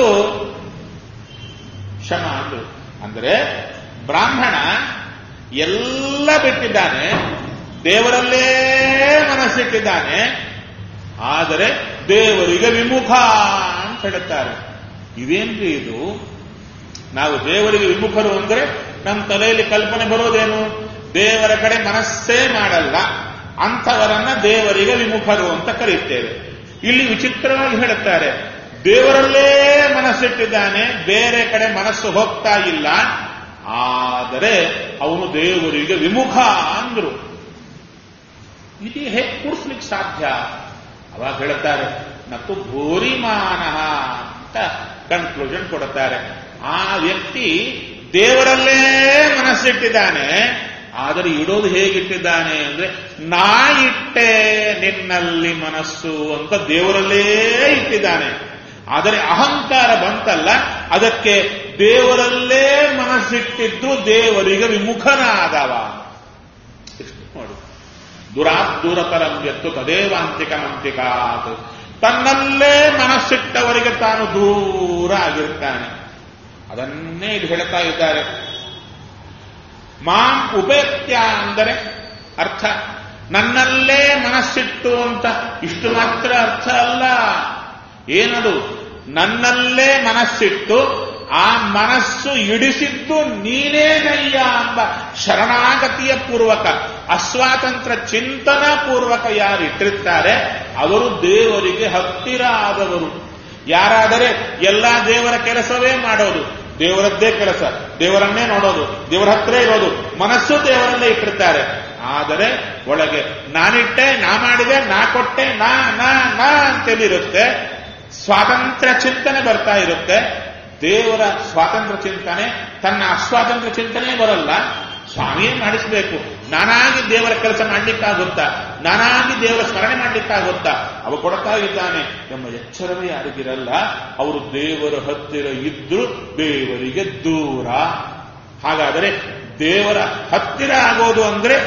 ಶಮ ಅಂದ್ರು ಅಂದರೆ ಬ್ರಾಹ್ಮಣ ಎಲ್ಲ ಬಿಟ್ಟಿದ್ದಾನೆ ದೇವರಲ್ಲೇ ಮನಸ್ಸಿಟ್ಟಿದ್ದಾನೆ ಆದರೆ ದೇವರಿಗೆ ವಿಮುಖ ಅಂತ ಹೇಳುತ್ತಾರೆ ಇದೇನ್ರಿ ಇದು ನಾವು ದೇವರಿಗೆ ವಿಮುಖರು ಅಂದ್ರೆ ನಮ್ಮ ತಲೆಯಲ್ಲಿ ಕಲ್ಪನೆ ಬರೋದೇನು ದೇವರ ಕಡೆ ಮನಸ್ಸೇ ಮಾಡಲ್ಲ ಅಂಥವರನ್ನ ದೇವರಿಗೆ ವಿಮುಖರು ಅಂತ ಕರೆಯುತ್ತೇವೆ ಇಲ್ಲಿ ವಿಚಿತ್ರವಾಗಿ ಹೇಳುತ್ತಾರೆ ದೇವರಲ್ಲೇ ಮನಸ್ಸಿಟ್ಟಿದ್ದಾನೆ ಬೇರೆ ಕಡೆ ಮನಸ್ಸು ಹೋಗ್ತಾ ಇಲ್ಲ ಆದರೆ ಅವನು ದೇವರಿಗೆ ವಿಮುಖ ಅಂದ್ರು ಇದು ಹೇಗೆ ಕೂಡಿಸ್ಲಿಕ್ಕೆ ಸಾಧ್ಯ ಅವಾಗ ಹೇಳುತ್ತಾರೆ ಮತ್ತು ಭೂರಿಮಾನ ಅಂತ ಕನ್ಕ್ಲೂಷನ್ ಕೊಡುತ್ತಾರೆ ಆ ವ್ಯಕ್ತಿ ದೇವರಲ್ಲೇ ಮನಸ್ಸಿಟ್ಟಿದ್ದಾನೆ ಆದರೆ ಇಡೋದು ಹೇಗಿಟ್ಟಿದ್ದಾನೆ ಅಂದ್ರೆ ನಾ ಇಟ್ಟೆ ನಿನ್ನಲ್ಲಿ ಮನಸ್ಸು ಅಂತ ದೇವರಲ್ಲೇ ಇಟ್ಟಿದ್ದಾನೆ ಆದರೆ ಅಹಂಕಾರ ಬಂತಲ್ಲ ಅದಕ್ಕೆ ದೇವರಲ್ಲೇ ಮನಸ್ಸಿಟ್ಟಿದ್ದು ದೇವರಿಗೆ ವಿಮುಖನಾದವ ಇಷ್ಟು ನೋಡಿ ದುರಾದ್ದೂರತರಂ ಎತ್ತು ತದೇವಾಂತಿಕ ಮಂತಿಕಾತ್ ತನ್ನಲ್ಲೇ ಮನಸ್ಸಿಟ್ಟವರಿಗೆ ತಾನು ದೂರ ಆಗಿರ್ತಾನೆ ಅದನ್ನೇ ಇಲ್ಲಿ ಹೇಳ್ತಾ ಇದ್ದಾರೆ ಮಾಂ ಉಪೇತ್ಯ ಅಂದರೆ ಅರ್ಥ ನನ್ನಲ್ಲೇ ಮನಸ್ಸಿಟ್ಟು ಅಂತ ಇಷ್ಟು ಮಾತ್ರ ಅರ್ಥ ಅಲ್ಲ ಏನದು ನನ್ನಲ್ಲೇ ಮನಸ್ಸಿಟ್ಟು ಆ ಮನಸ್ಸು ಇಡಿಸಿದ್ದು ನೀನೇ ನಯ್ಯ ಎಂಬ ಶರಣಾಗತಿಯ ಪೂರ್ವಕ ಅಸ್ವಾತಂತ್ರ ಚಿಂತನ ಪೂರ್ವಕ ಯಾರು ಇಟ್ಟಿರ್ತಾರೆ ಅವರು ದೇವರಿಗೆ ಹತ್ತಿರ ಆದವರು ಯಾರಾದರೆ ಎಲ್ಲಾ ದೇವರ ಕೆಲಸವೇ ಮಾಡೋದು ದೇವರದ್ದೇ ಕೆಲಸ ದೇವರನ್ನೇ ನೋಡೋದು ದೇವರ ಹತ್ರ ಇರೋದು ಮನಸ್ಸು ದೇವರಲ್ಲೇ ಇಟ್ಟಿರ್ತಾರೆ ಆದರೆ ಒಳಗೆ ನಾನಿಟ್ಟೆ ನಾ ಮಾಡಿದೆ ನಾ ಕೊಟ್ಟೆ ನಾ ನಾ ನಾ ಅಂತೇಳಿರುತ್ತೆ ಸ್ವಾತಂತ್ರ್ಯ ಚಿಂತನೆ ಬರ್ತಾ ಇರುತ್ತೆ ದೇವರ ಸ್ವಾತಂತ್ರ್ಯ ಚಿಂತನೆ ತನ್ನ ಅಸ್ವಾತಂತ್ರ್ಯ ಚಿಂತನೆ ಬರಲ್ಲ ಸ್ವಾಮಿಯೇ ಮಾಡಿಸಬೇಕು ನಾನಾಗಿ ದೇವರ ಕೆಲಸ ಮಾಡ್ಲಿಕ್ಕಾಗುತ್ತಾ ನಾನಾಗಿ ದೇವರ ಸ್ಮರಣೆ ಮಾಡ್ಲಿಕ್ಕಾಗುತ್ತಾ ಅವ ಕೊಡ್ತಾ ಇದ್ದಾನೆ ಎಂಬ ಎಚ್ಚರವೇ ಯಾರಿಗಿರಲ್ಲ ಅವರು ದೇವರ ಹತ್ತಿರ ಇದ್ರು ದೇವರಿಗೆ ದೂರ ಹಾಗಾದರೆ ದೇವರ ಹತ್ತಿರ ಆಗೋದು ಅಂದ್ರೆ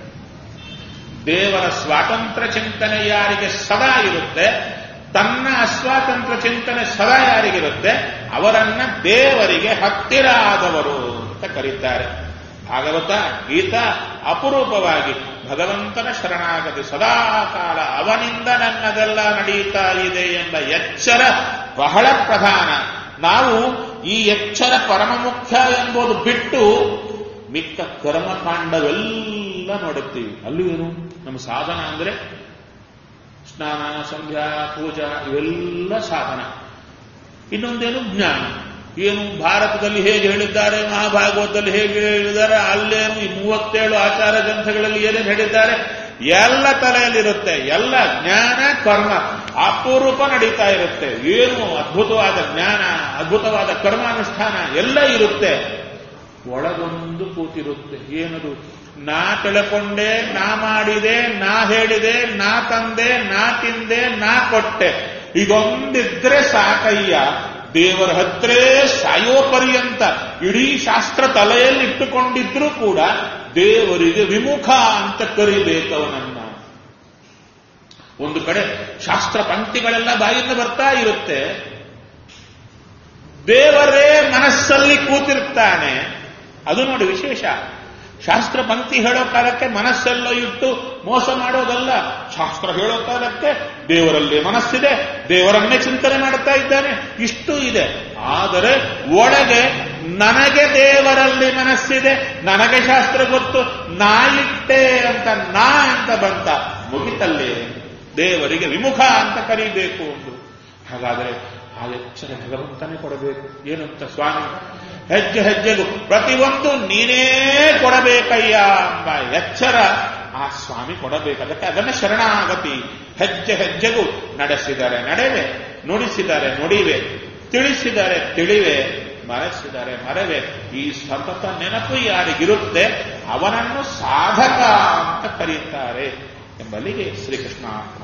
ದೇವರ ಸ್ವಾತಂತ್ರ್ಯ ಚಿಂತನೆ ಯಾರಿಗೆ ಸದಾ ಇರುತ್ತೆ ತನ್ನ ಅಸ್ವಾತಂತ್ರ್ಯ ಚಿಂತನೆ ಸದಾ ಯಾರಿಗಿರುತ್ತೆ ಅವರನ್ನ ದೇವರಿಗೆ ಹತ್ತಿರ ಆದವರು ಅಂತ ಕರೀತಾರೆ ಭಾಗವತ ಗೀತ ಅಪರೂಪವಾಗಿ ಭಗವಂತನ ಶರಣಾಗತಿ ಸದಾಕಾಲ ಅವನಿಂದ ನನ್ನದೆಲ್ಲ ನಡೀತಾ ಇದೆ ಎಂಬ ಎಚ್ಚರ ಬಹಳ ಪ್ರಧಾನ ನಾವು ಈ ಎಚ್ಚರ ಪರಮ ಮುಖ್ಯ ಎಂಬುದು ಬಿಟ್ಟು ಮಿಕ್ಕ ಕರ್ಮಕಾಂಡವೆಲ್ಲ ನೋಡುತ್ತೀವಿ ಅಲ್ಲೂ ಏನು ನಮ್ಮ ಸಾಧನ ಅಂದ್ರೆ ಸ್ನಾನ ಸಂಧ್ಯಾ ಪೂಜಾ ಇವೆಲ್ಲ ಸಾಧನ ಇನ್ನೊಂದೇನು ಜ್ಞಾನ ಏನು ಭಾರತದಲ್ಲಿ ಹೇಗೆ ಹೇಳಿದ್ದಾರೆ ಮಹಾಭಾಗವತದಲ್ಲಿ ಹೇಗೆ ಹೇಳಿದ್ದಾರೆ ಅಲ್ಲೇನು ಈ ಮೂವತ್ತೇಳು ಆಚಾರ ಗ್ರಂಥಗಳಲ್ಲಿ ಏನೇನು ಹೇಳಿದ್ದಾರೆ ಎಲ್ಲ ತಲೆಯಲ್ಲಿರುತ್ತೆ ಎಲ್ಲ ಜ್ಞಾನ ಕರ್ಮ ಅಪರೂಪ ನಡೀತಾ ಇರುತ್ತೆ ಏನು ಅದ್ಭುತವಾದ ಜ್ಞಾನ ಅದ್ಭುತವಾದ ಕರ್ಮಾನುಷ್ಠಾನ ಎಲ್ಲ ಇರುತ್ತೆ ಒಳಗೊಂದು ಕೂತಿರುತ್ತೆ ಏನದು ನಾ ತಿಳ್ಕೊಂಡೆ ನಾ ಮಾಡಿದೆ ನಾ ಹೇಳಿದೆ ನಾ ತಂದೆ ನಾ ತಿಂದೆ ನಾ ಕೊಟ್ಟೆ ಇದೊಂದಿದ್ರೆ ಸಾಕಯ್ಯ ದೇವರ ಹತ್ರ ಸಾಯೋ ಪರ್ಯಂತ ಇಡೀ ಶಾಸ್ತ್ರ ತಲೆಯಲ್ಲಿ ಇಟ್ಟುಕೊಂಡಿದ್ರೂ ಕೂಡ ದೇವರಿಗೆ ವಿಮುಖ ಅಂತ ಕರಿಬೇಕವನನ್ನ ಒಂದು ಕಡೆ ಶಾಸ್ತ್ರ ಪಂಕ್ತಿಗಳೆಲ್ಲ ಬಾಯಿಂದ ಬರ್ತಾ ಇರುತ್ತೆ ದೇವರೇ ಮನಸ್ಸಲ್ಲಿ ಕೂತಿರ್ತಾನೆ ಅದು ನೋಡಿ ವಿಶೇಷ ಶಾಸ್ತ್ರ ಪಂಕ್ತಿ ಹೇಳೋ ಕಾಲಕ್ಕೆ ಮನಸ್ಸೆಲ್ಲೋ ಇಟ್ಟು ಮೋಸ ಮಾಡೋದಲ್ಲ ಶಾಸ್ತ್ರ ಹೇಳೋ ಕಾಲಕ್ಕೆ ದೇವರಲ್ಲಿ ಮನಸ್ಸಿದೆ ದೇವರನ್ನೇ ಚಿಂತನೆ ಮಾಡ್ತಾ ಇದ್ದಾನೆ ಇಷ್ಟು ಇದೆ ಆದರೆ ಒಳಗೆ ನನಗೆ ದೇವರಲ್ಲಿ ಮನಸ್ಸಿದೆ ನನಗೆ ಶಾಸ್ತ್ರ ಗೊತ್ತು ನಾ ಇಟ್ಟೆ ಅಂತ ನಾ ಅಂತ ಬಂತ ಮುಗಿತಲ್ಲೇ ದೇವರಿಗೆ ವಿಮುಖ ಅಂತ ಕರೀಬೇಕು ಒಂದು ಹಾಗಾದರೆ ಆ ಎಚ್ಚರ ಭಗವಂತನೇ ಕೊಡಬೇಕು ಏನಂತ ಸ್ವಾಮಿ ಹೆಜ್ಜೆ ಹೆಜ್ಜೆಗೂ ಪ್ರತಿಯೊಂದು ನೀನೇ ಕೊಡಬೇಕಯ್ಯ ಎಂಬ ಎಚ್ಚರ ಆ ಸ್ವಾಮಿ ಕೊಡಬೇಕು ಅದಕ್ಕೆ ಅದನ್ನ ಶರಣಾಗತಿ ಹೆಜ್ಜೆ ಹೆಜ್ಜೆಗೂ ನಡೆಸಿದರೆ ನಡೆವೆ ನುಡಿಸಿದರೆ ನುಡಿವೆ ತಿಳಿಸಿದರೆ ತಿಳಿವೆ ಮರೆಸಿದರೆ ಮರವೆ ಈ ಸತತ ನೆನಪು ಯಾರಿಗಿರುತ್ತೆ ಅವನನ್ನು ಸಾಧಕ ಅಂತ ಕರೆಯುತ್ತಾರೆ ಎಂಬಲ್ಲಿಗೆ ಶ್ರೀಕೃಷ್ಣ